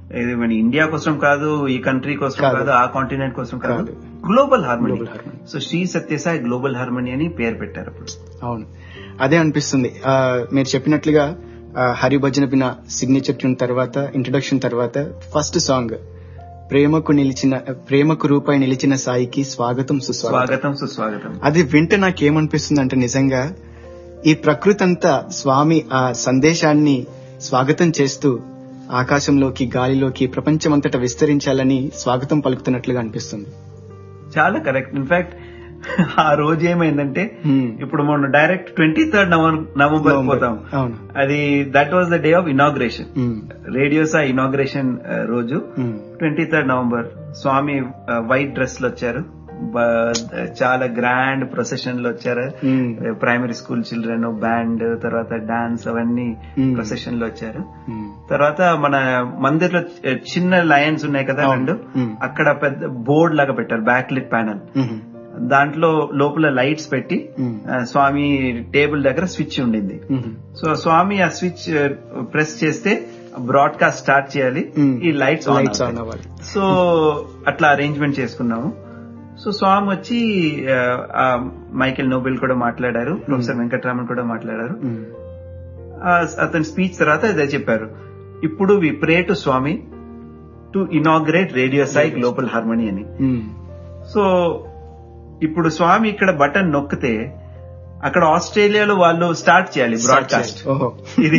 ఇది మన ఇండియా కోసం కాదు ఈ కంట్రీ కోసం కాదు. కాదు ఆ కాంటినెంట్ కోసం కాదు కాదు. Global harmony Global harmony. So Shri Sathya Sai global harmony అని పేరు పెట్టారు అప్పుడు అవును అదే అనిపిస్తుంది ఆ, మీరు చెప్పినట్లుగా ఆ, హరిభజన పిన సిగ్నేచర్ ట్యూన్ తర్వాత ఇంట్రొడక్షన్ తర్వాత ఫస్ట్ సాంగ్ ప్రేమకు నిలిచిన ప్రేమకు రూపాయి నిలిచిన సాయికి స్వాగతం సుస్వాగతం స్వాగతం సుస్వాగతం అది వింటే నాకేమనిపిస్తుంది అంటే నిజంగా ఈ ప్రకృతి అంతా స్వామి ఆ సందేశాన్ని స్వాగతం చేస్తూ ఆకాశంలోకి గాలిలోకి ప్రపంచమంతటా విస్తరించాలని స్వాగతం పలుకుతున్నట్లుగా అనిపిస్తుంది చాలా కరెక్ట్ ఇన్ఫాక్ట్ ఆ రోజు ఏమైందంటే Hmm. ఇప్పుడు మనం direct twenty third November November. పోతాం అవును. అది that was the day of inauguration hmm. Radio Sai inauguration రోజు hmm. Twenty third November Swami white dress లో వచ్చారు బ- చాలా గ్రాండ్ ప్రొసెషన్ లో వచ్చారు hmm. Primary school children band తర్వాత డాన్స్ అవన్నీ మ్మ్. ప్రొసెషన్ లో వచ్చారు మ్మ్. తర్వాత మన మందిర్లో చి- చిన్న లయన్స్ ఉన్నాయి కదా అవును. రెండు మ్మ్. అక్కడ పెద్ద బోర్డ్ లాగా పెట్టారు బ్యాక్ లిట్ ప్యానల్ మ్మ్. దాంట్లో లోపల లైట్స్ పెట్టి మ్మ్. ఆ, స్వామి టేబుల్ దగ్గర స్విచ్ ఉండింది మ్మ్. సో స్వామి ఆ స్విచ్ ప్రెస్ చేస్తే బ్రాడ్కాస్ట్ స్టార్ట్ చేయాలి మ్మ్. ఈ లైట్స్ లైట్స్ ఆన్ ఆన్ అవ్వాలి సో అట్లా అరేంజ్మెంట్ చేసుకున్నాము సో స్వామి వచ్చి ఆ, ఆ, మైకేల్ నోబెల్ కూడా మాట్లాడారు ప్రొఫెసర్ వెంకటరామన్ కూడా మాట్లాడారు మ్మ్. ఆ, అతని స్పీచ్ తర్వాత ఇదే చెప్పారు ఇప్పుడు we pray to Swami to inaugurate radio Sai global harmony అని మ్మ్. సో ఇప్పుడు స్వామి ఇక్కడ బటన్ నొక్కితే అక్కడ ఆస్ట్రేలియాలో వాళ్ళు స్టార్ట్ చేయాలి బ్రాడ్కాస్ట్ ఓహో ఇది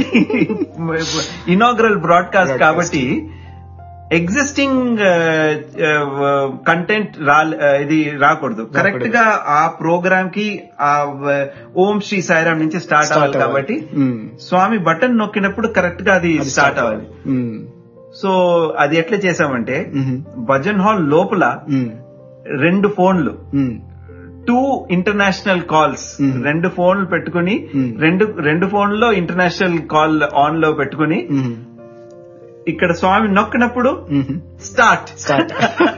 ఇనాగ్రల్ బ్రాడ్కాస్ట్ Broadcast. కాబట్టి ఎగ్జిస్టింగ్ కంటెంట్ రా ఇది రాకూడదు కరెక్ట్ గా ఆ ప్రోగ్రామ్ కి ఆ వ- ఓం శ్రీ సాయిరామ్ నుంచి స్టార్ట్ Start అవ్వాలి అవ్వాలి. కాబట్టి మ్మ్. స్వామి బటన్ నొక్కినప్పుడు కరెక్ట్ గా అది అది స్టార్ట్ అవ్వాలి మ్మ్. సో అది ఎట్లా చేసామంటే మ్మ్. భజన్ హాల్ లోపల మ్మ్. రెండు ఫోన్లు మ్మ్. Two international calls Mhm. రెండు ఫోన్లు పెట్టుకుని Mhm. రెండు రెండు ఫోన్లో ఇంటర్నేషనల్ కాల్ ఆన్ లో పెట్టుకుని మ్మ్. ఇక్కడ స్వామి నొక్కినప్పుడు మ్మ్. Start Start.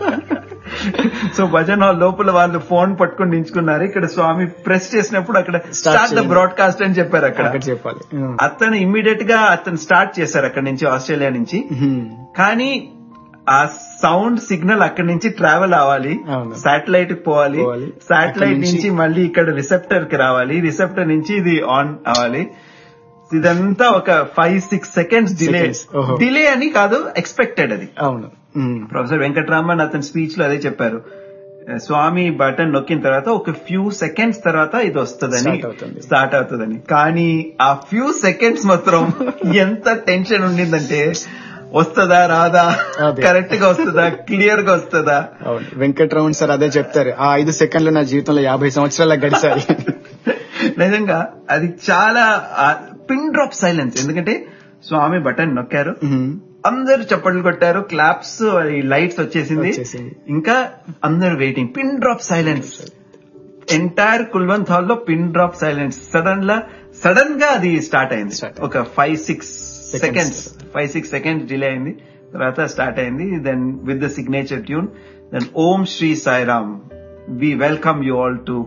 So bhajan hall లోపల వాళ్ళు ఫోన్ పట్టుకుని నించుకున్నారు ఇక్కడ స్వామి ప్రెస్ చేసినప్పుడు అక్కడ స్టార్ట్ ద చేయండి. బ్రాడ్కాస్ట్ అని చెప్పారు అక్కడ అక్కడ చెప్పాలి మ్మ్. అతను ఇమ్మీడియట్ గా అతను స్టార్ట్ చేశారు అక్కడ నుంచి ఆస్ట్రేలియా నుంచి మ్మ్. కానీ ఆ సౌండ్ సిగ్నల్ అక్కడి నుంచి ట్రావెల్ అవ్వాలి అవును. శాటిలైట్ కి పోవాలి పోవాలి. శాటిలైట్ అక్కడి నుంచి- నుంచి మళ్ళీ ఇక్కడ రిసెప్టర్ కి రావాలి రిసెప్టర్ నుంచి ఇది ఆన్ అవ్వాలి ఇదంతా ఒక five six seconds delay Seconds. ఓహో. డిలే అని కాదు ఎక్స్పెక్టెడ్ అది అవును మ్మ్. ప్రొఫెసర్ వెంకటరామన్ అతని స్పీచ్ లో అదే చెప్పారు స్వామి బటన్ నొక్కిన తర్వాత ఒక ఫ్యూ సెకండ్స్ తర్వాత ఇది వస్తుందని Start అవుతుంది. స్టార్ట్ అవుతుందని కానీ ఆ ఫ్యూ సెకండ్స్ మాత్రం ఎంత టెన్షన్ ఉండిందంటే వస్తుందా రాదా అదే. కరెక్ట్ గా వస్తుందా క్లియర్ గా వస్తుందా అవును వెంకట్రమణ్ సార్ అదే చెప్తారు ఆ ఐదు సెకండ్లు నా జీవితంలో యాభై సంవత్సరాల గడిచాయి నిజంగా అది చాలా పిన్ డ్రాప్ సైలెన్స్ ఎందుకంటే స్వామి బటన్ నొక్కారు మ్మ్. అందరు చప్పట్లు కొట్టారు క్లాప్స్ లైట్స్ వచ్చేసింది వచ్చేసింది. ఇంకా అందరు waiting pin drop silence entire Kulwant hall లో పిన్ డ్రాప్ సైలెన్స్ సడన్ లా సడన్ గా అది స్టార్ట్ అయింది Start ఒక five six Seconds. Seconds five six seconds delay అయింది తర్వాత స్టార్ట్ అయింది then with the signature tune then Om Shri Sairam we welcome you all to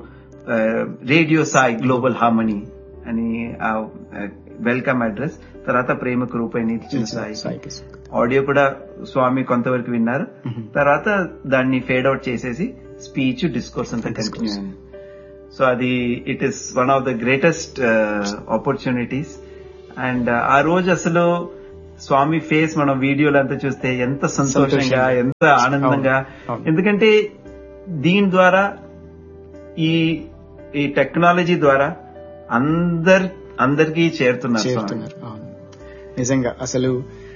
radio Sai global harmony అని వెల్కమ్ అడ్రస్ తర్వాత ప్రేమకు రూపాయి నిలిచిన సాయి సాయికి ఆడియో కూడా స్వామి కొంతవరకు విన్నారు Mhm. తర్వాత దాన్ని ఫేడ్ అవుట్ చేసేసి స్పీచ్ డిస్కోర్స్ అంతా Discourse. కంటిన్యూ అయింది సో అది it is one of the greatest opportunities and ఆ రోజు అసలు స్వామి ఫేస్ మనం వీడియోలు అంతా చూస్తే ఎంత సంతోషంగా సంతోషంగా. ఎంత ఆనందంగా అవును, అవును. ఎందుకంటే దీని ద్వారా ఈ ఈ టెక్నాలజీ ద్వారా అందర్ అందరికీ చేరుతున్నారు స్వామి. చేరుతున్నారు అవును నిజంగా అసలు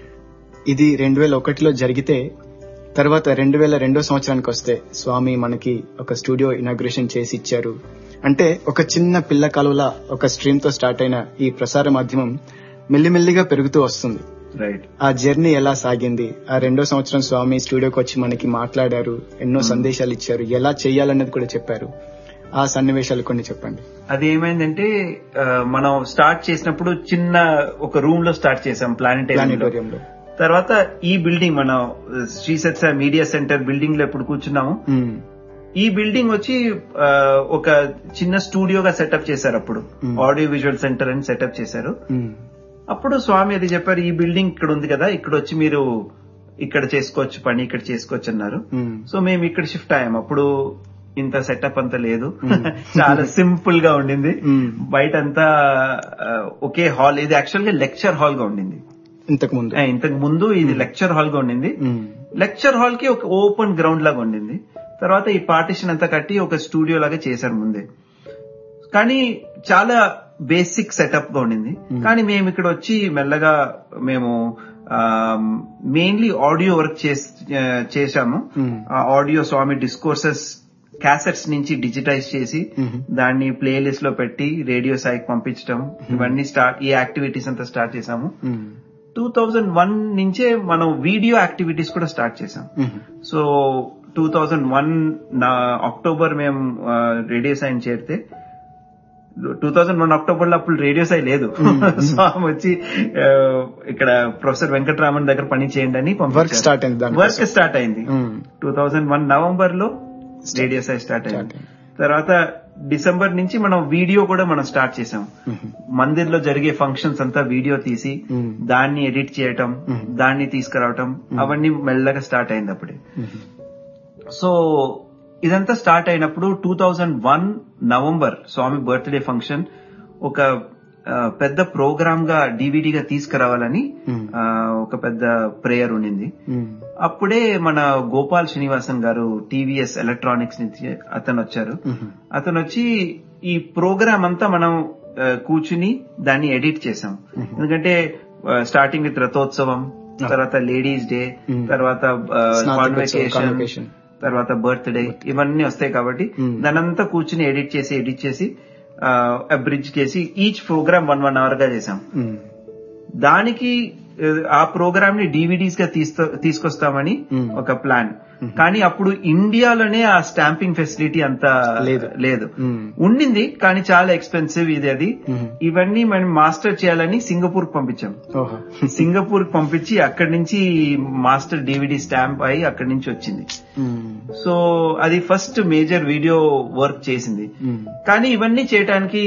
ఇది రెండు వేల ఒకటిలో జరిగితే తర్వాత రెండు వేల రెండో సంవత్సరానికి వస్తే స్వామి మనకి ఒక స్టూడియో ఇనాగ్రేషన్ చేసి ఇచ్చారు అంటే ఒక చిన్న పిల్ల కాలువల ఒక స్ట్రీమ్ తో స్టార్ట్ అయిన ఈ ప్రసార మాధ్యమం మెల్లిమెల్లిగా పెరుగుతూ వస్తుంది రైట్ ఆ జర్నీ ఎలా సాగింది ఆ రెండో సంవత్సరం స్వామి స్టూడియోకి వచ్చి మనకి మాట్లాడారు ఎన్నో సందేశాలు ఇచ్చారు ఎలా చేయాలన్నది కూడా చెప్పారు ఆ సన్నివేశాలు కొన్ని చెప్పండి అది ఏమైందంటే ఆ, మనం స్టార్ట్ చేసినప్పుడు చిన్న ఒక రూమ్ లో స్టార్ట్ చేసాం ప్లానిటేరియం ప్లానిటోరియంలో తర్వాత ఈ బిల్డింగ్ మనం Shri Sathya media centre building లో ఇప్పుడు కూర్చున్నాము ఉమ్, ఈ బిల్డింగ్ వచ్చి ఆ, ఒక చిన్న స్టూడియోగా సెటప్ చేశారు అప్పుడు Hmm. ఆడియో విజువల్ సెంటర్ అని సెటప్ చేశారు ఉమ్, అప్పుడు స్వామి అది చెప్పారు ఈ బిల్డింగ్ ఇక్కడ ఉంది కదా ఇక్కడ వచ్చి మీరు ఇక్కడ చేసుకోవచ్చు పని ఇక్కడ చేసుకోవచ్చు అన్నారు మ్మ్. సో మేము ఇక్కడ షిఫ్ట్ అయ్యాము అప్పుడు ఇంత సెటప్ అంతా లేదు చాలా సింపుల్ గా ఉండింది మ్మ్. బయట అంతా ఆ, ఒకే హాల్ ఇది యాక్చువల్ గా లెక్చర్ హాల్ గా ఉండింది ఇంతకు ముందు ఆ, ఇంతకు ముందు ఇది లెక్చర్ హాల్ గా ఉండింది మ్మ్. లెక్చర్ హాల్ కి ఒక ఓపెన్ గ్రౌండ్ లాగా ఉండింది తర్వాత ఈ పార్టిషన్ అంతా కట్టి ఒక స్టూడియో లాగా చేశారు ముందే కానీ చాలా బేసిక్ సెటప్ గా ఉండింది కానీ మేము ఇక్కడ వచ్చి మెల్లగా మేము మెయిన్లీ ఆడియో వర్క్ చేశాము మ్మ్. ఆ ఆడియో స్వామి డిస్కోర్సెస్ క్యాసెట్స్ నుంచి డిజిటైజ్ చేసి మ్మ్. దాన్ని ప్లేలిస్ట్ లో పెట్టి రేడియో సాయికి పంపించడం ఇవన్నీ స్టార్ట్ ఈ యాక్టివిటీస్ అంతా స్టార్ట్ చేశాము మ్మ్. టూ థౌజండ్ వన్ నుంచే మనం వీడియో యాక్టివిటీస్ కూడా స్టార్ట్ చేసాం మ్మ్. సో టూ థౌజండ్ వన్ నా అక్టోబర్ మేము రేడియో సైన్ చేరితే టూ థౌజండ్ వన్ అక్టోబర్ లో అప్పుడు రేడియో సై లేదు సో ఆమె వచ్చి ఆ, ఇక్కడ ప్రొఫెసర్ వెంకటరామన్ దగ్గర పని చేయండి అని Work start అయింది దానికోసం. వర్క్ స్టార్ట్ అయింది మ్మ్. టూ థౌజండ్ వన్ నవంబర్ లో రేడియో సై స్టార్ట్ Start అయింది అయింది. తర్వాత డిసెంబర్ నుంచి మనం వీడియో కూడా మనం స్టార్ట్ చేసాం మ్మ్. మందిర్ లో జరిగే ఫంక్షన్స్ అంతా వీడియో తీసి మ్మ్. దాన్ని ఎడిట్ చేయటం మ్మ్. దాన్ని తీసుకురావటం అవన్నీ మెల్లగా స్టార్ట్ అయింది అప్పుడే మ్మ్. సో ఇదంతా స్టార్ట్ అయినప్పుడు two thousand one November Swami birthday function ఒక ఆ, పెద్ద ప్రోగ్రామ్ గా డివిడిగా తీసుకురావాలని మ్మ్. ఆ, ఒక పెద్ద ప్రేయర్ ఉండింది మ్మ్. అప్పుడే మన గోపాల్ శ్రీనివాసన్ గారు టీవీఎస్ ఎలక్ట్రానిక్స్ నుంచి అతను వచ్చారు మ్మ్. అతను వచ్చి ఈ ప్రోగ్రామ్ అంతా మనం ఆ, కూర్చుని దాన్ని ఎడిట్ చేసాం ఎందుకంటే స్టార్టింగ్ విత్ రథోత్సవం తర్వాత లేడీస్ డే Mhm. తర్వాత స్నాతకోత్సవం, కాన్వకేషన్ convocation. తర్వాత బర్త్డే ఇవన్నీ వస్తాయి కాబట్టి Mhm. దానంతా కూర్చుని ఎడిట్ చేసి ఎడిట్ చేసి బ్రిడ్జ్ చేసి each programme one one hour గా చేసాం మ్మ్. దానికి ఆ, ఆ ప్రోగ్రామ్ ని డివిడీస్ గా తీస్తో- తీసుకొస్తామని Hmm. ఒక ప్లాన్ కానీ అప్పుడు ఇండియాలోనే ఆ స్టాంపింగ్ ఫెసిలిటీ అంత లేదు. లేదు మ్మ్. ఉండింది కానీ చాలా ఎక్స్పెన్సివ్ ఇది అది మ్మ్. ఇవన్నీ మనం మాస్టర్ చేయాలని సింగపూర్ పంపించాం ఓహో సింగపూర్ పంపించి అక్కడి నుంచి మాస్టర్ డివిడి స్టాంప్ అయి అక్కడి నుంచి వచ్చింది మ్మ్. సో అది ఫస్ట్ మేజర్ వీడియో వర్క్ చేసింది మ్మ్. కానీ ఇవన్నీ చేయడానికి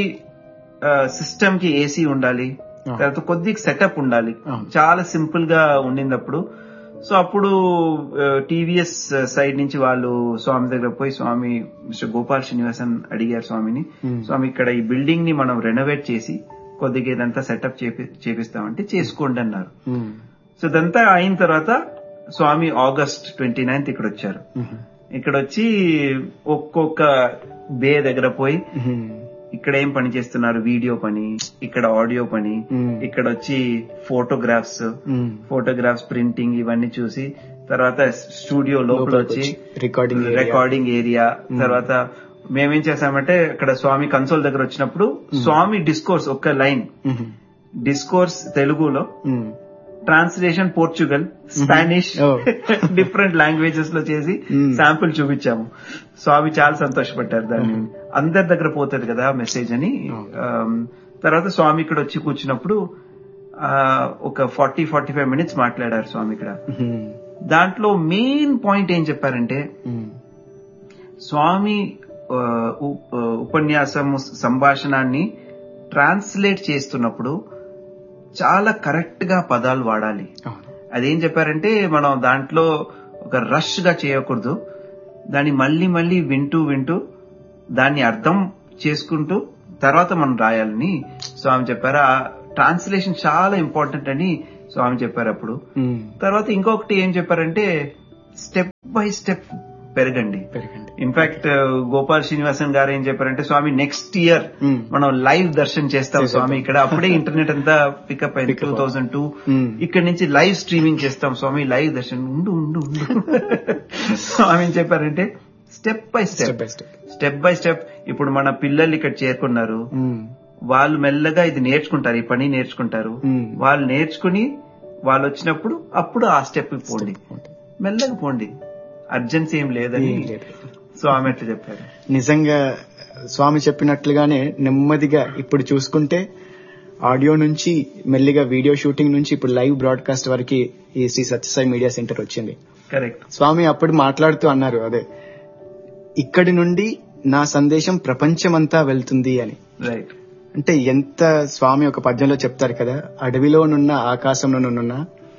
సిస్టమ్ కి ఏసీ ఉండాలి ఆ. తర్వాత కొద్ది సెటప్ ఉండాలి ఆ. చాలా సింపుల్ గా ఉండింది అప్పుడు సో అప్పుడు టీవీఎస్ సైడ్ నుంచి వాళ్ళు స్వామి దగ్గర పోయి స్వామి మిస్టర్ గోపాల్ శ్రీనివాసన్ అడిగారు స్వామిని Hmm. స్వామి ఇక్కడ ఈ బిల్డింగ్ ని మనం రెనోవేట్ చేసి కొద్దిగా ఇదంతా సెటప్ చేపిస్తామంటే చేసుకోండి అన్నారు మ్మ్. సో ఇదంతా అయిన తర్వాత స్వామి ఆగస్ట్ ట్వంటీ నైన్త్ ఇక్కడ వచ్చారు మ్మ్. ఇక్కడ వచ్చి ఒక్కొక్క బే దగ్గర పోయి మ్మ్. ఇక్కడ ఏం పని చేస్తున్నారు వీడియో పని ఇక్కడ ఆడియో పని Hmm. ఇక్కడ వచ్చి ఫోటోగ్రాఫ్స్ మ్మ్. ఫోటోగ్రాఫ్స్ ప్రింటింగ్ ఇవన్నీ చూసి తర్వాత స్టూడియో లోపల లోపలికి వచ్చి వచ్చి recording area. రికార్డింగ్ ఏరియా తర్వాత మేమేం చేసామంటే ఇక్కడ స్వామి కన్సోల్ దగ్గర వచ్చినప్పుడు స్వామి డిస్కోర్స్ ఒక్క లైన్ మ్మ్. డిస్కోర్స్ తెలుగులో మ్మ్. Translation Portugal Spanish Oh. Different languages లో చేసి Hmm. శాంపుల్ చూపించాము స్వామి చాలా సంతోషపడ్డారు దాన్ని అందరి దగ్గర పోతుంది కదా మెసేజ్ అని Um, తర్వాత స్వామి ఇక్కడ వచ్చి కూర్చున్నప్పుడు ఆ, ఒక ఫార్టీ ఫార్టీ ఫైవ్ మినిట్స్ మాట్లాడారు స్వామి ఇక్కడ మ్మ్. దాంట్లో మెయిన్ పాయింట్ ఏం చెప్పారంటే మ్మ్. స్వామి ఆ, ఉ- ఆ, ఉపన్యాసం సంభాషణాన్ని ట్రాన్స్లేట్ చేస్తున్నప్పుడు చాలా కరెక్ట్ గా పదాలు వాడాలి అవును. అదేం చెప్పారంటే మనం దాంట్లో ఒక రష్ గా చేయకూడదు దాన్ని మళ్ళీ మళ్ళీ వింటూ వింటూ దాన్ని అర్థం చేసుకుంటూ తర్వాత మనం రాయాలని స్వామి చెప్పారు ఆ ట్రాన్స్లేషన్ చాలా ఇంపార్టెంట్ అని స్వామి చెప్పారు అప్పుడు మ్మ్. తర్వాత ఇంకొకటి ఏం చెప్పారంటే స్టెప్ బై స్టెప్ పెరగండి పెరగండి ఇన్ఫాక్ట్ గోపాల్ శ్రీనివాసన్ గారు ఏం చెప్పారంటే స్వామి నెక్స్ట్ ఇయర్ మ్మ్. మనం లైవ్ దర్శనం చేస్తాం చేసేద్దాం. స్వామి ఇక్కడ అప్పుడే ఇంటర్నెట్ అంతా పికప్ అయింది Pick up two thousand two మ్మ్. ఇక్కడ నుంచి లైవ్ స్ట్రీమింగ్ చేస్తాం స్వామి లైవ్ దర్శనం ఉండు ఉండు ఉండు స్వామి ఏం చెప్పారంటే step by step step by step step by step ఇప్పుడు మన పిల్లలు ఇక్కడ చేరుకున్నారు మ్మ్. వాళ్ళు మెల్లగా ఇది నేర్చుకుంటారు ఈ పని నేర్చుకుంటారు మ్మ్. వాళ్ళు నేర్చుకుని వాళ్ళు వచ్చినప్పుడు అప్పుడు ఆ స్టెప్ పోండి ఉంటుంది. మెల్లగా పోండి అర్జెన్సీ ఏం లేదని ఏం లేదు. స్వామి అట్లా చెప్పారు నిజంగా స్వామి చెప్పినట్లుగానే నెమ్మదిగా ఇప్పుడు చూసుకుంటే ఆడియో నుంచి మెల్లిగా వీడియో షూటింగ్ నుంచి ఇప్పుడు లైవ్ బ్రాడ్కాస్ట్ వరకు ఈ శ్రీ సత్యసాయి మీడియా సెంటర్ వచ్చింది కరెక్ట్ స్వామి అప్పుడు మాట్లాడుతూ అన్నారు అదే ఇక్కడి నుండి నా సందేశం ప్రపంచమంతా వెళ్తుంది అని రైట్ అంటే ఎంత స్వామి ఒక పద్యంలో చెప్తారు కదా అడవిలోనున్న ఆకాశంలోనున్న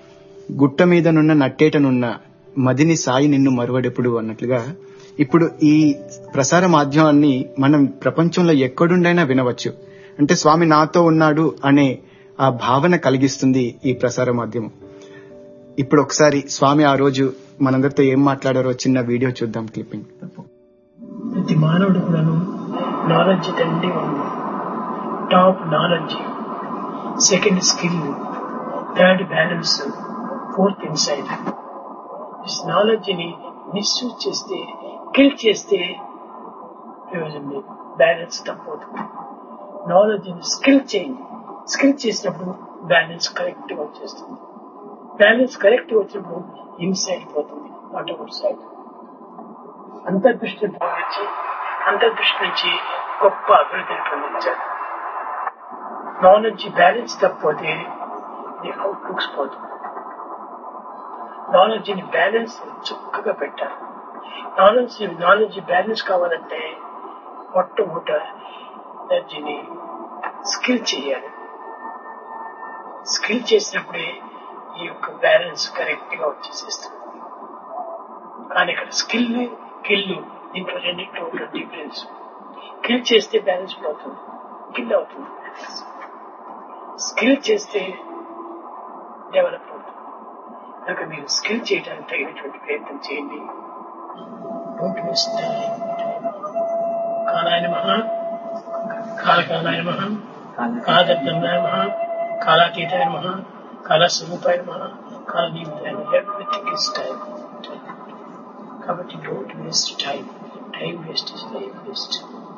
గుట్ట మీదనున్న నట్టేటనున్న మదిని సాయి నిన్ను మరువడెప్పుడు అన్నట్లుగా ఇప్పుడు ఈ ప్రసార మాధ్యమాన్ని మనం ప్రపంచంలో ఎక్కడుండైనా వినవచ్చు అంటే స్వామి నాతో ఉన్నాడు అనే ఆ భావన కలిగిస్తుంది ఈ ప్రసార మాధ్యమం ఇప్పుడు ఒకసారి స్వామి ఆ రోజు మనందరితో ఏం మాట్లాడారో చిన్న వీడియో చూద్దాం క్లిప్పింగ్ ప్రతి మానవుడు కూడాను నాలెడ్జ్ తండ్రి ఉంది top knowledge second skill third balance fourth insight knowledge ని మిస్యూజ్ చేస్తే కిల్ చేస్తే ప్రయోజనం లేదు బ్యాలెన్స్ తప్పవుతుంది నాలెడ్జ్ ని స్కిల్ చేయండి స్కిల్ చేసినప్పుడు బ్యాలెన్స్ కరెక్ట్ గా వచ్చేస్తుంది బ్యాలెన్స్ కరెక్ట్ వచ్చినప్పుడు ఇన్సైడ్ పోతుంది నాట్ అవుట్ సైడ్ అంతర్దృష్టి నుంచి అంతర్దృష్టి నుంచి గొప్ప అభివృద్ధిని పొందించాలి నాలెడ్జ్ బ్యాలెన్స్ తప్పపోతే ఇది అవుట్లుక్స్ పోతుంది నాలెడ్జ్ ని బ్యాలెన్స్ చక్కగా పెట్టాలి నాలెడ్జ్ నాలెడ్జ్ బ్యాలెన్స్ కావాలంటే మొట్టమొదట ఎనర్జీని స్కిల్ చేయాలి స్కిల్ చేసినప్పుడే ఈ యొక్క బ్యాలెన్స్ కరెక్ట్ గా వచ్చేసేస్తుంది కానీ ఇక్కడ స్కిల్ కిల్ దీంట్లో రెండింటిలో ఉన్న డిఫరెన్స్ కిల్ చేస్తే బ్యాలెన్స్ అవుతుంది కిల్ అవుతుంది స్కిల్ చేస్తే డెవలప్ అవుతుంది కనుక మీరు స్కిల్ చేయడానికి తగినటువంటి ప్రయత్నం చేయండి డోంట్ వేస్ట్ టైం కాలాయ మహా కాలకాలాయ మహా కాలదత్తాయ మహా కాలాతీతాయ మహా కాలస్వరూపాయ మహా కాలనీతాయ ఎవ్రీథింగ్ ఇస్ టైం కాబట్టి don't waste time time waste is life waste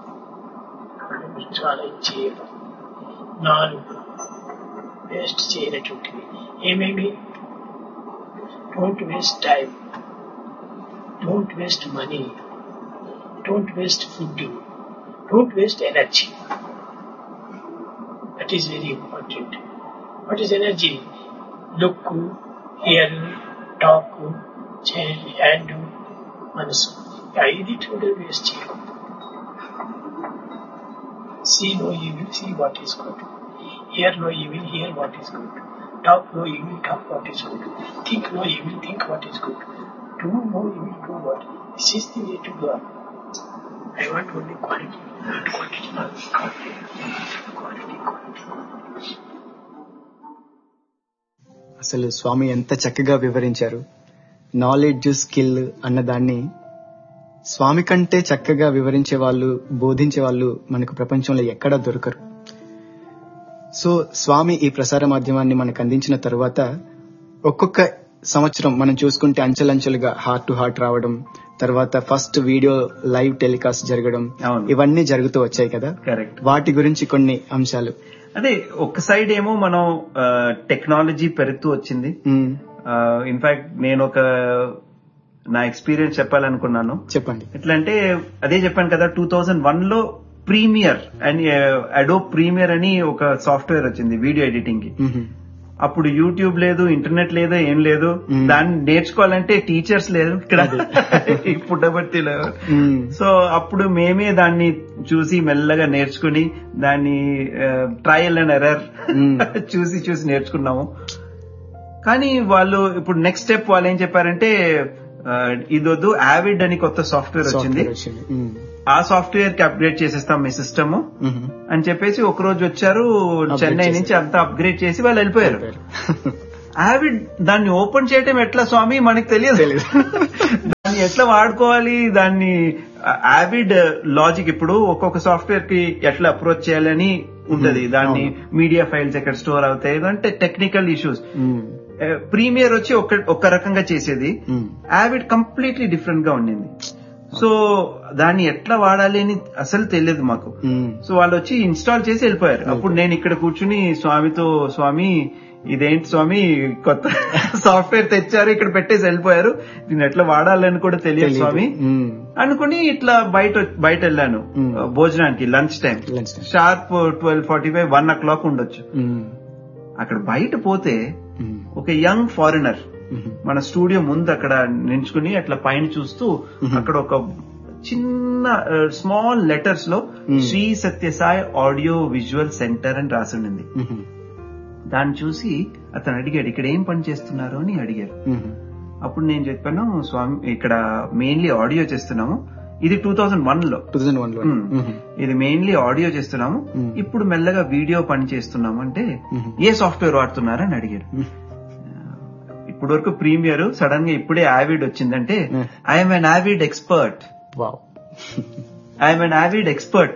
చాలా చేయడం నాలుగు వేస్ట్ చేయనటువంటివి ఏమేమి don't waste time don't waste money don't waste food don't waste energy that is very important what is energy look hear talk hand మనసు ఐదింటి కూడా waste చేయకూడదు see no you will see what is good hear no you will hear what is good talk no you will talk what is good think no you will think what is good do no you will do what this is the way to go I want only quality not quantity quality quality quality అసలు స్వామి ఎంత చక్కగా వివరించారు knowledge skill అన్న దాన్ని స్వామి కంటే చక్కగా వివరించే వాళ్ళు బోధించే వాళ్ళు మనకు ప్రపంచంలో ఎక్కడా దొరకరు సో స్వామి ఈ ప్రసార మాధ్యమాన్ని మనకు అందించిన తర్వాత ఒక్కొక్క సంవత్సరం మనం చూసుకుంటే అంచెలంచెలుగా హార్ట్ టు హార్ట్ రావడం తర్వాత ఫస్ట్ వీడియో లైవ్ టెలికాస్ట్ జరగడం అవును. ఇవన్నీ జరుగుతూ వచ్చాయి కదా కరెక్ట్ వాటి గురించి కొన్ని అంశాలు అదే ఒక సైడ్ ఏమో మనం టెక్నాలజీ పెరుగుతూ వచ్చింది మ్మ్. ఇన్ఫాక్ట్ నేను ఒక నా ఎక్స్పీరియన్స్ చెప్పాలనుకున్నాను చెప్పండి ఎట్లా అంటే అదే చెప్పాను కదా టూ థౌజండ్ వన్ లో ప్రీమియర్ అని అడో ప్రీమియర్ అని ఒక సాఫ్ట్వేర్ వచ్చింది వీడియో ఎడిటింగ్ కి మ్మ్. అప్పుడు యూట్యూబ్ లేదు ఇంటర్నెట్ లేదు ఏం లేదు మ్మ్. దాన్ని నేర్చుకోవాలంటే టీచర్స్ లేదు ఇక్కడ ఈ పుట్టబర్తిలో మ్మ్. సో అప్పుడు మేమే దాన్ని చూసి మెల్లగా నేర్చుకుని దాన్ని ట్రయల్ అండ్ ఎర్రర్ మ్మ్. చూసి చూసి నేర్చుకున్నాము కానీ వాళ్ళు ఇప్పుడు నెక్స్ట్ స్టెప్ వాళ్ళు ఏం చెప్పారంటే ఆ, ఇదొద్దు యావిడ్ అని కొత్త సాఫ్ట్వేర్ వచ్చింది సాఫ్ట్వేర్ వచ్చింది మ్మ్. ఆ సాఫ్ట్వేర్ కి అప్గ్రేడ్ చేసేస్తాం మీ సిస్టమ్ మ్మ్. అని చెప్పేసి ఒక రోజు వచ్చారు చెన్నై చేశారు. నుంచి అంతా అప్గ్రేడ్ చేసి వాళ్ళు వెళ్ళిపోయారు యావిడ్ దాన్ని ఓపెన్ చేయటం ఎట్లా స్వామి మనకు తెలియదు తెలీదు. దాన్ని ఎట్లా వాడుకోవాలి దాన్ని యావిడ్ లాజిక్ ఇప్పుడు ఒక్కొక్క సాఫ్ట్వేర్ కి ఎట్లా అప్రోచ్ చేయాలని ఉంటది Hmm, దాన్ని అవును. మీడియా ఫైల్స్ ఎక్కడ స్టోర్ అవుతాయి అంటే టెక్నికల్ ఇష్యూస్ మ్మ్. ప్రీమియర్ వచ్చి ఒక ఒక రకంగా చేసేది మ్మ్. యావిడ్ కంప్లీట్లీ డిఫరెంట్ గా ఉండింది సో దాన్ని ఎట్లా వాడాలి అని అసలు తెలియదు మాకు మ్మ్. సో వాళ్ళు వచ్చి ఇన్స్టాల్ చేసి వెళ్ళిపోయారు అప్పుడు నేను ఇక్కడ కూర్చుని స్వామితో స్వామి ఇదేంటి స్వామి కొత్త సాఫ్ట్వేర్ తెచ్చారు ఇక్కడ పెట్టేసి వెళ్ళిపోయారు దీన్ని ఎట్లా వాడాలని కూడా తెలియదు తెలీదు. స్వామి మ్మ్. అనుకుని ఇట్లా బయట బయట వెళ్ళాను మ్మ్. భోజనానికి lunch time Lunch time. Sharp twelve forty five one o'clock ఉండొచ్చు మ్మ్. అక్కడ బయట పోతే మ్మ్. ఒక యంగ్ ఫారినర్ మ్మ్. మన స్టూడియో ముందు అక్కడ నించుకుని అట్లా పైన చూస్తూ Mhm. అక్కడ ఒక చిన్న స్మాల్ లెటర్స్ లో Mm. Shri Sathya Sai audio visual centre అని రాసి ఉండింది మ్మ్. దాన్ని చూసి అతను అడిగాడు ఇక్కడ ఏం పని చేస్తున్నారు అని అడిగారు మ్మ్. అప్పుడు నేను చెప్పాను స్వామి ఇక్కడ మెయిన్లీ ఆడియో చేస్తున్నాము ఇది టూ థౌజండ్ వన్ లో 2001 లో మ్మ్. మ్మ్. ఇది మెయిన్లీ ఆడియో చేస్తున్నాము మ్మ్. ఇప్పుడు మెల్లగా వీడియో పని చేస్తున్నాము అంటే మ్మ్. ఏ సాఫ్ట్వేర్ వాడుతున్నారని అడిగారు మ్మ్. ఇప్పుడు వరకు ప్రీమియర్ సడన్ గా ఇప్పుడే ఆవిడ్ వచ్చిందంటే మ్మ్. I'm an Avid expert wow I'm an Avid expert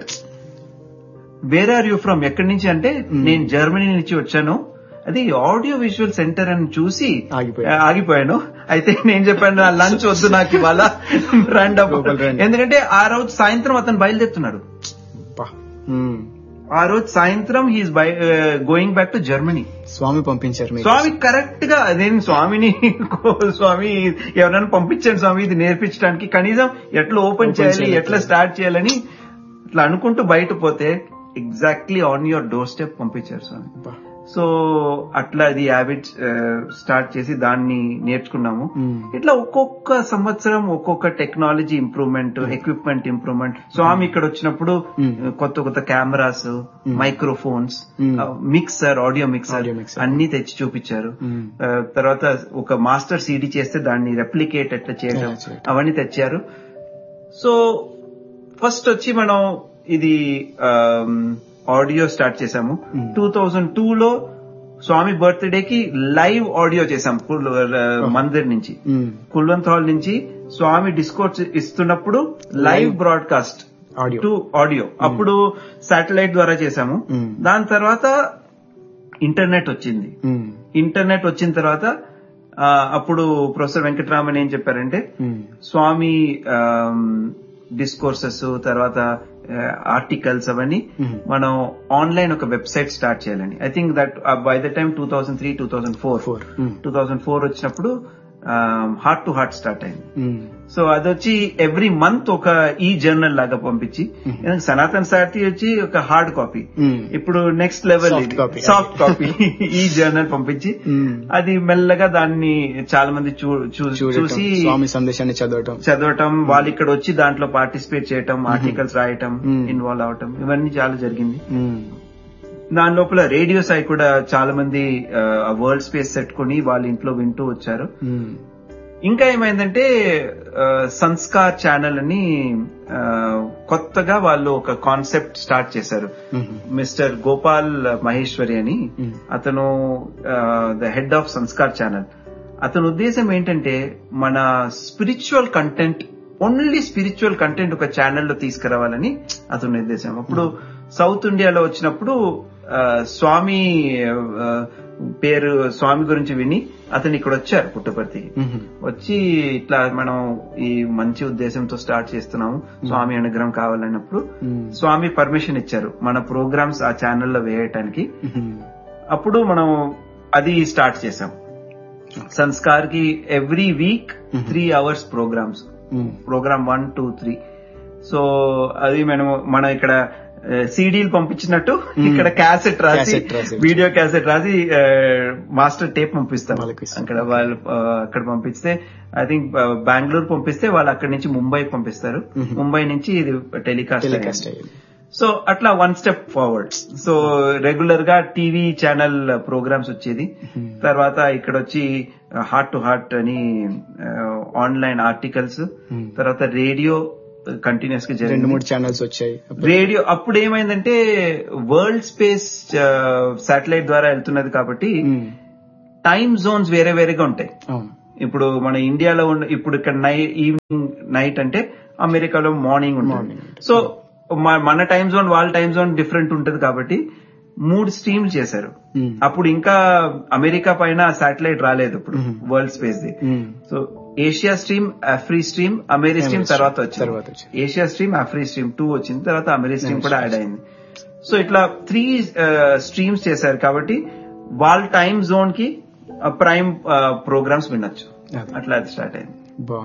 where are you from ఎక్కడి నుంచి అంటే నేను జర్మనీ నుంచి వచ్చాను అది ఆడియో విజువల్ సెంటర్ అని చూసి ఆగిపోయాను. ఆ, ఆగిపోయాను అయితే నేను చెప్పాను నా లంచ్ వద్దు నాకు ఇవాళ రండి అప్పుడు." లోపల రండి. ఎందుకంటే ఆ రోజు సాయంత్రం అతను బయలుదేరుతున్నాడు పా. మ్మ్. ఆ రోజు సాయంత్రం he is by going back to Germany Swami పంపించారు మీకు స్వామి కరెక్ట్ గా నేను స్వామిని స్వామి ఎవరైనా పంపించాను స్వామి ఇది నేర్పించడానికి కనీసం ఎట్లా ఓపెన్ Open చేయాలి చేయాలి. ఎట్లా స్టార్ట్ చేయాలని ఇట్లా అనుకుంటూ బయట పోతే exactly on your doorstep పంపించారు స్వామి పా. సో అట్లా అది హ్యాబిట్ స్టార్ట్ చేసి దాన్ని నేర్చుకున్నాము మ్మ్. ఇట్లా ఒక్కొక్క సంవత్సరం ఒక్కొక్క technology improvement equipment improvement Swami ఇక్కడ వచ్చినప్పుడు మ్మ్. కొత్త కొత్త కెమెరాస్ మైక్రోఫోన్స్ మ్మ్. Mixer audio mixer Audio mixer. అన్ని తెచ్చి చూపించారు మ్మ్. ఆ, తర్వాత ఒక మాస్టర్ సీడీ చేస్తే దాన్ని రెప్లికేట్ ఎట్లా చేయడం ఎలా చేయడం. అవన్నీ తెచ్చారు సో ఫస్ట్ వచ్చి మనం ఇది ఆడియో స్టార్ట్ చేసాము Hmm. టూ థౌజండ్ టూ లో స్వామి బర్త్డే కి లైవ్ ఆడియో చేసాం కుల్- ఆ, మందిర్ నుంచి మ్మ్. కుల్వంత్ హాల్ నుంచి స్వామి డిస్కోర్స్ ఇస్తున్నప్పుడు live broadcast audio to audio అప్పుడు శాటిలైట్ ద్వారా చేసాము Hmm. దాని తర్వాత ఇంటర్నెట్ వచ్చింది మ్మ్. ఇంటర్నెట్ వచ్చిన తర్వాత ఆ, అప్పుడు ప్రొఫెసర్ వెంకటరామన్ ఏం చెప్పారంటే మ్మ్. స్వామి డిస్కోర్సెస్ తర్వాత ఆర్టికల్స్ అవన్నీ Mhm. మనం ఆన్లైన్ ఒక వెబ్సైట్ స్టార్ట్ చేయాలని I think that by the time two thousand three two thousand four Four. Mm. Two thousand four వచ్చినప్పుడు హార్ట్ టు హార్ట్ స్టార్ట్ అయింది మ్మ్. సో అది వచ్చి ఎవ్రీ మంత్ ఒక ఈ జర్నల్ లాగా పంపించి ఎందుకంటే సనాతన్ సారథి వచ్చి ఒక హార్డ్ కాపీ మ్మ్. ఇప్పుడు next level Soft copy. Soft copy ఈ జర్నల్ పంపించి మ్మ్. అది మెల్లగా దాన్ని చాలా మంది చూ- చూ- చూడటం, చూసి స్వామి సందేశాన్ని చదవటం చదవటం వాళ్ళు ఇక్కడ వచ్చి దాంట్లో పార్టిసిపేట్ చేయటం ఆర్టికల్స్ రాయటం మ్మ్. ఇన్వాల్వ్ అవటం ఇవన్నీ చాలా జరిగింది మ్మ్. దాని లోపల రేడియో సై కూడా చాలా మంది వరల్డ్ స్పేస్ పెట్టుకుని వాళ్ళ ఇంట్లో వింటూ వచ్చారు మ్మ్. ఇంకా ఏమైందంటే ఆ, సంస్కార్ ఛానల్ అని ఆ, కొత్తగా వాళ్ళు ఒక కాన్సెప్ట్ స్టార్ట్ చేశారు మ్మ్. మిస్టర్ గోపాల్ మహేశ్వరి అని Hmm. అతను the head of Sanskar channel అతని ఉద్దేశం ఏంటంటే మన spiritual content only spiritual content ఒక ఛానల్లో తీసుకురావాలని అతని ఉద్దేశం అప్పుడు సౌత్ ఇండియాలో వచ్చినప్పుడు ఆ, స్వామి ఆ, పేరు స్వామి గురించి విని అతను ఇక్కడ వచ్చారు పుట్టపర్తికి మ్మ్. వచ్చి ఇట్లా మనం ఈ మంచి ఉద్దేశంతో స్టార్ట్ చేస్తున్నాము స్వామి అనుగ్రహం కావాలన్నప్పుడు మ్మ్. స్వామి పర్మిషన్ ఇచ్చారు మన ప్రోగ్రామ్స్ ఆ ఛానల్లో వేయటానికి మ్మ్. అప్పుడు మనం అది స్టార్ట్ చేసాం సంస్కార్ కి every week three hours programmes మ్మ్. Programme one two three so అది మనం మనం ఇక్కడ సీడీలు పంపించినట్టు ఇక్కడ క్యాసెట్ రాసి Cassette రాసి. వీడియో క్యాసెట్ రాసి మాస్టర్ టేప్ పంపిస్తాం వాళ్ళకి ఇస్తాం. అక్కడ వాళ్ళు ఆ, అక్కడ పంపిస్తే ఐ థింక్ బెంగళూరు పంపిస్తే వాళ్ళు అక్కడి నుంచి ముంబై పంపిస్తారు ముంబై నుంచి ఇది టెలికాస్ట్ టెలికాస్ట్ అయ్యింది సో అట్లా one step forward so regular గా టీవీ ఛానల్ ప్రోగ్రామ్స్ వచ్చేది తర్వాత ఇక్కడ వచ్చి హార్ట్ టు హార్ట్ అని ఆన్లైన్ ఆర్టికల్స్ Hmm. తర్వాత రేడియో కంటిన్యూస్ గా రెండు జరిగింది మూడు ఛానల్స్ వచ్చాయి రేడియో అప్పుడు ఏమైందంటే వరల్డ్ స్పేస్ శాటిలైట్ ద్వారా వెళ్తున్నది కాబట్టి మ్మ్. టైం జోన్స్ వేరే వేరేగా ఉంటాయి అవును ఇప్పుడు మన ఇండియాలో ఉన్న ఇప్పుడు ఇక్కడ నై ఈవినింగ్ నైట్ అంటే అమెరికాలో మార్నింగ్ ఉంటుంది Morning ఉంటుంది. సో మ- మన టైం జోన్ వాళ్ళ టైం జోన్ డిఫరెంట్ ఉంటది కాబట్టి మూడు స్ట్రీమ్లు చేశారు మ్మ్. అప్పుడు ఇంకా అమెరికా పైన శాటిలైట్ రాలేదు ఇప్పుడు వరల్డ్ స్పేస్ ది మ్మ్. So Asia stream Afri stream Ameri stream Ameri తర్వాత stream, వచ్చింది తర్వాత వచ్చింది. Asia stream Afri stream two వచ్చింది తర్వాత అమెరి స్ట్రీమ్ కూడా యాడ్ అయింది సో ఇట్లా త్రీ స్ట్రీమ్స్ చేశారు కాబట్టి వాళ్ళ టైం జోన్ కి ప్రైమ్ ప్రోగ్రామ్స్ వినొచ్చు అదే. అట్లా అది స్టార్ట్ అయింది బాగుంది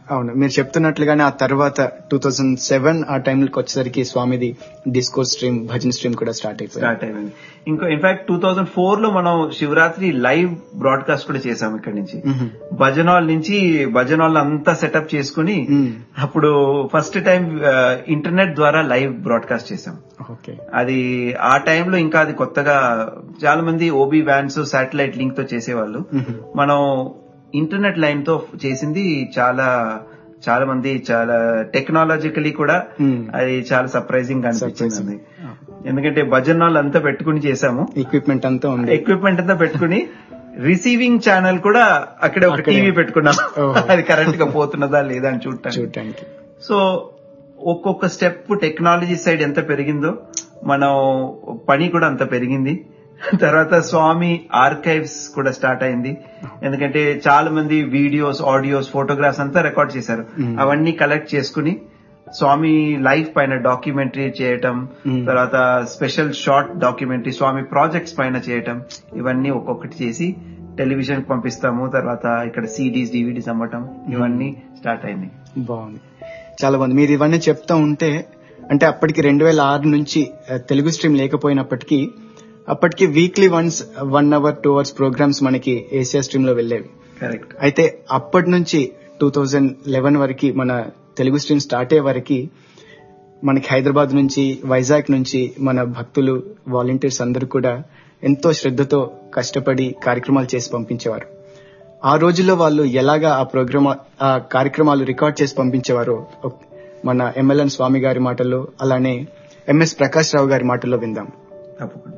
అవును మీరు చెప్తున్నట్లుగానే ఆ తర్వాత టూ థౌజండ్ సెవెన్ ఆ టైంకి వచ్చేసరికి స్వామిది డిస్కో స్ట్రీమ్ భజన్ స్ట్రీమ్ కూడా స్టార్ట్ అయిపోయింది స్టార్ట్ అయింది ఇంకో ఇన్ఫాక్ట్ టూ థౌజండ్ ఫోర్ లో మనం శివరాత్రి లైవ్ బ్రాడ్కాస్ట్ కూడా చేసాం ఇక్కడ నుంచి మ్మ్. భజన్ హాల్ నుంచి భజన్ హాల్ అంతా సెటప్ చేసుకుని మ్మ్. అప్పుడు ఫస్ట్ టైం ఇంటర్నెట్ ద్వారా లైవ్ బ్రాడ్కాస్ట్ చేసాం ఓకే అది ఆ టైంలో ఇంకా అది కొత్తగా చాలా మంది ఓబీ వ్యాన్స్ శాటిలైట్ లింక్ తో చేసేవాళ్ళు మ్మ్. మనం ఇంటర్నెట్ లైన్ తో చేసింది చాలా చాలా మంది చాలా టెక్నాలజికలీ కూడా Hmm. అది చాలా సర్ప్రైజింగ్ గా అనిపించింది Surprising. ఎందుకంటే భజన్ హాల్ అంతా పెట్టుకుని చేసాము ఎక్విప్మెంట్ అంతా ఉంది ఎక్విప్మెంట్ అంతా పెట్టుకుని రిసీవింగ్ ఛానల్ కూడా అక్కడే ఒక అక్కడే. టీవీ పెట్టుకున్నాం ఓహో. అది కరెక్ట్ గా పోతున్నదా లేదా అని చూడటానికి చూడటానికి సో ఒక్కొక్క స్టెప్ టెక్నాలజీ సైడ్ ఎంత పెరిగిందో మనం పని కూడా అంత పెరిగింది తర్వాత స్వామి ఆర్కైవ్స్ కూడా స్టార్ట్ అయింది ఎందుకంటే చాలా మంది వీడియోస్ ఆడియోస్ ఫోటోగ్రాఫ్స్ అంతా రికార్డ్ చేశారు Mm. అవన్నీ కలెక్ట్ చేసుకుని స్వామి లైఫ్ పైన డాక్యుమెంటరీ చేయటం Mm. తర్వాత special short documentary Swami projects పైన చేయటం ఇవన్నీ ఒక్కొక్కటి చేసి టెలివిజన్ పంపిస్తాము తర్వాత ఇక్కడ సిడీస్ డివిడీస్ అమ్మటం ఇవన్నీ స్టార్ట్ అయింది బాగుంది చాలా బాగుంది మీరు ఇవన్నీ చెప్తా ఉంటే అంటే అప్పటికి రెండు వేల ఆరు నుంచి ఆ, తెలుగు స్ట్రీమ్ లేకపోయినప్పటికీ అప్పటికి weekly once one hour two hours programmes మనకి ఏషియా స్ట్రీమ్ లో వెళ్ళేవి కరెక్ట్ అయితే అప్పటి నుంచి టూ థౌజండ్ లెవెన్ వరకు మన తెలుగు స్ట్రీమ్ స్టార్ట్ అయ్యే వరకు మనకి హైదరాబాద్ నుంచి వైజాగ్ నుంచి మన భక్తులు వాలంటీర్స్ అందరూ కూడా ఎంతో శ్రద్ధతో కష్టపడి కార్యక్రమాలు చేసి పంపించేవారు ఆ రోజుల్లో వాళ్ళు ఎలాగా ఆ ప్రోగ్రామ్ ఆ కార్యక్రమాలు రికార్డ్ చేసి పంపించేవారో ఒక్- మన ఎమ్మెల్యన్ స్వామి గారి మాటల్లో అలానే ఎంఎస్ ప్రకాష్ రావు గారి మాటల్లో విందాం తప్పకుండా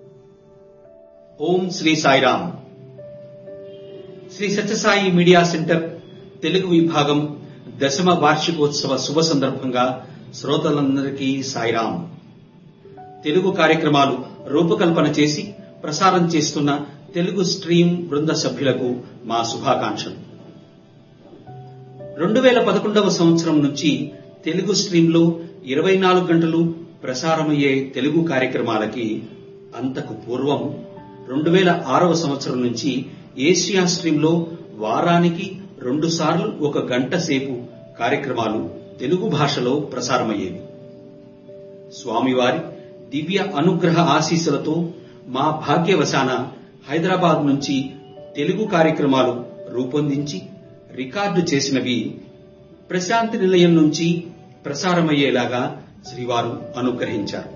ఓం శ్రీ సాయిరామ్ శ్రీ సత్యసాయి మీడియా సెంటర్ తెలుగు విభాగం దశమ వార్షికోత్సవ శుభ సందర్భంగా శ్రోతలందరికీ సాయిరామ్ తెలుగు కార్యక్రమాలు రూపకల్పన చేసి ప్రసారం చేస్తున్న తెలుగు స్ట్రీమ్ బృంద సభ్యులకు మా శుభాకాంక్షలు రెండు వేల పదకొండవ సంవత్సరం నుంచి తెలుగు స్ట్రీమ్లో ఇరవై నాలుగు గంటలు ప్రసారమయ్యే తెలుగు కార్యక్రమాలకి అంతకు పూర్వం రెండు వేల ఆరవ సంవత్సరం నుంచి ఏషియా స్ట్రీమ్లో వారానికి రెండు సార్లు ఒక గంట సేపు కార్యక్రమాలు తెలుగు భాషలో ప్రసారమయ్యేవి స్వామివారి దివ్య అనుగ్రహ ఆశీస్సులతో మా భాగ్యవశాన హైదరాబాద్ నుంచి తెలుగు కార్యక్రమాలు రూపొందించి రికార్డు చేసినవి ప్రశాంతి నిలయం నుంచి ప్రసారమయ్యేలాగా శ్రీవారు అనుగ్రహించారు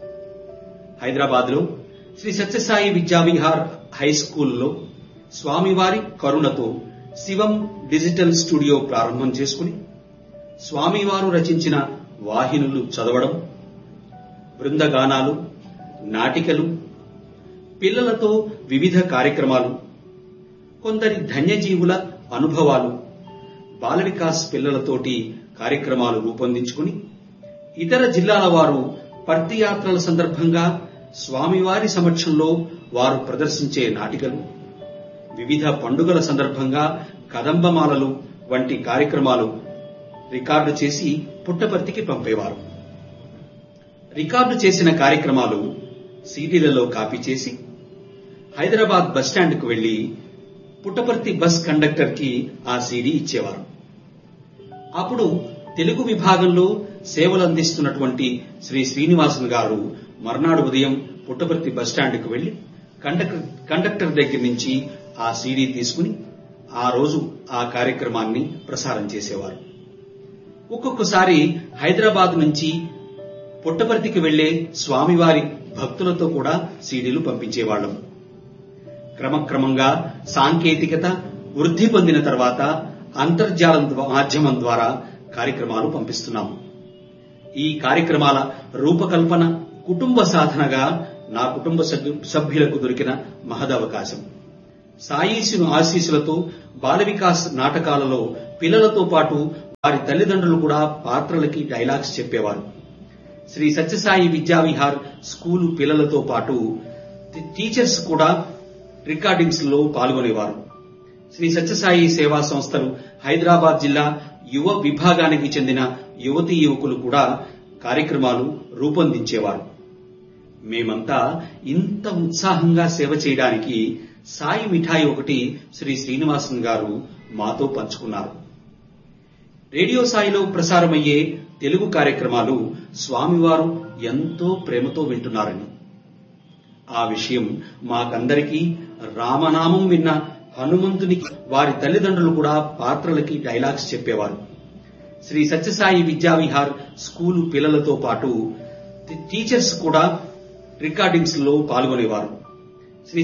హైదరాబాద్లో శ్రీ సత్యసాయి విద్యావిహార్ హై స్కూల్లో స్వామివారి కరుణతో శివం డిజిటల్ స్టూడియో ప్రారంభం చేసుకుని స్వామివారు రచించిన వాహినులు చదవడం బృందగానాలు నాటికలు పిల్లలతో వివిధ కార్యక్రమాలు కొందరి ధన్యజీవుల అనుభవాలు బాల వికాస్ పిల్లలతోటి కార్యక్రమాలు రూపొందించుకుని ఇతర జిల్లాల వారు పర్తి యాత్రల సందర్భంగా స్వామివారి సమక్షంలో వారు ప్రదర్శించే నాటికలు వివిధ పండుగల సందర్భంగా కదంబమాలలు వంటి కార్యక్రమాలు రికార్డు చేసి పుట్టపర్తికి పంపేవారు రికార్డు చేసిన కార్యక్రమాలు సీడీలలో కాపీ చేసి హైదరాబాద్ బస్టాండ్కు వెళ్లి పుట్టపర్తి బస్ కండక్టర్ కి ఆ సీడీ ఇచ్చేవారు అప్పుడు తెలుగు విభాగంలో సేవలు అందిస్తున్నటువంటి శ్రీ శ్రీనివాసన్ గారు మర్నాడు ఉదయం పుట్టపర్తి బస్టాండ్కు వెళ్లి కండక్టర్ కండక్టర్ దగ్గర నుంచి ఆ సీడీ తీసుకుని ఆ రోజు ఆ కార్యక్రమాన్ని ప్రసారం చేసేవారు ఒక్కొక్కసారి హైదరాబాద్ నుంచి పుట్టపర్తికి వెళ్లే స్వామివారి భక్తులతో కూడా సీడీలు పంపించేవాళ్లం క్రమక్రమంగా సాంకేతికత వృద్ధి పొందిన తర్వాత అంతర్జాలం ద్వా- మాధ్యమం ద్వారా కార్యక్రమాలు పంపిస్తున్నాం ఈ కార్యక్రమాల రూపకల్పన కుటుంబ సాధనగా నా కుటుంబ సభ్యు- సభ్యులకు దొరికిన మహదవకాశం సాయీసును ఆశీస్సులతో బాల వికాస్ నాటకాలలో పిల్లలతో పాటు వారి తల్లిదండ్రులు కూడా పాత్రలకి డైలాగ్స్ చెప్పేవారు శ్రీ సత్యసాయి విద్యావిహార్ స్కూలు పిల్లలతో పాటు టి- టీచర్స్ కూడా రికార్డింగ్స్ లో పాల్గొనేవారు శ్రీ సత్యసాయి సేవా సంస్థలు హైదరాబాద్ జిల్లా యువ విభాగానికి చెందిన యువతీ యువకులు కూడా కార్యక్రమాలు రూపొందించేవారు మేమంతా ఇంత ఉత్సాహంగా సేవ చేయడానికి సాయి మిఠాయి ఒకటి శ్రీ శ్రీనివాసన్ గారు మాతో పంచుకున్నారు రేడియో సాయిలో ప్రసారమయ్యే తెలుగు కార్యక్రమాలు స్వామివారు ఎంతో ప్రేమతో వింటున్నారని ఆ విషయం మాకందరికీ రామనామం విన్న హనుమంతునికి వారి తల్లిదండ్రులు కూడా పాత్రలకి డైలాగ్స్ చెప్పేవారు శ్రీ సత్యసాయి విద్యావిహార్ స్కూలు పిల్లలతో పాటు టీచర్స్ కూడా రికార్డింగ్స్ లో పాల్గొనేవారు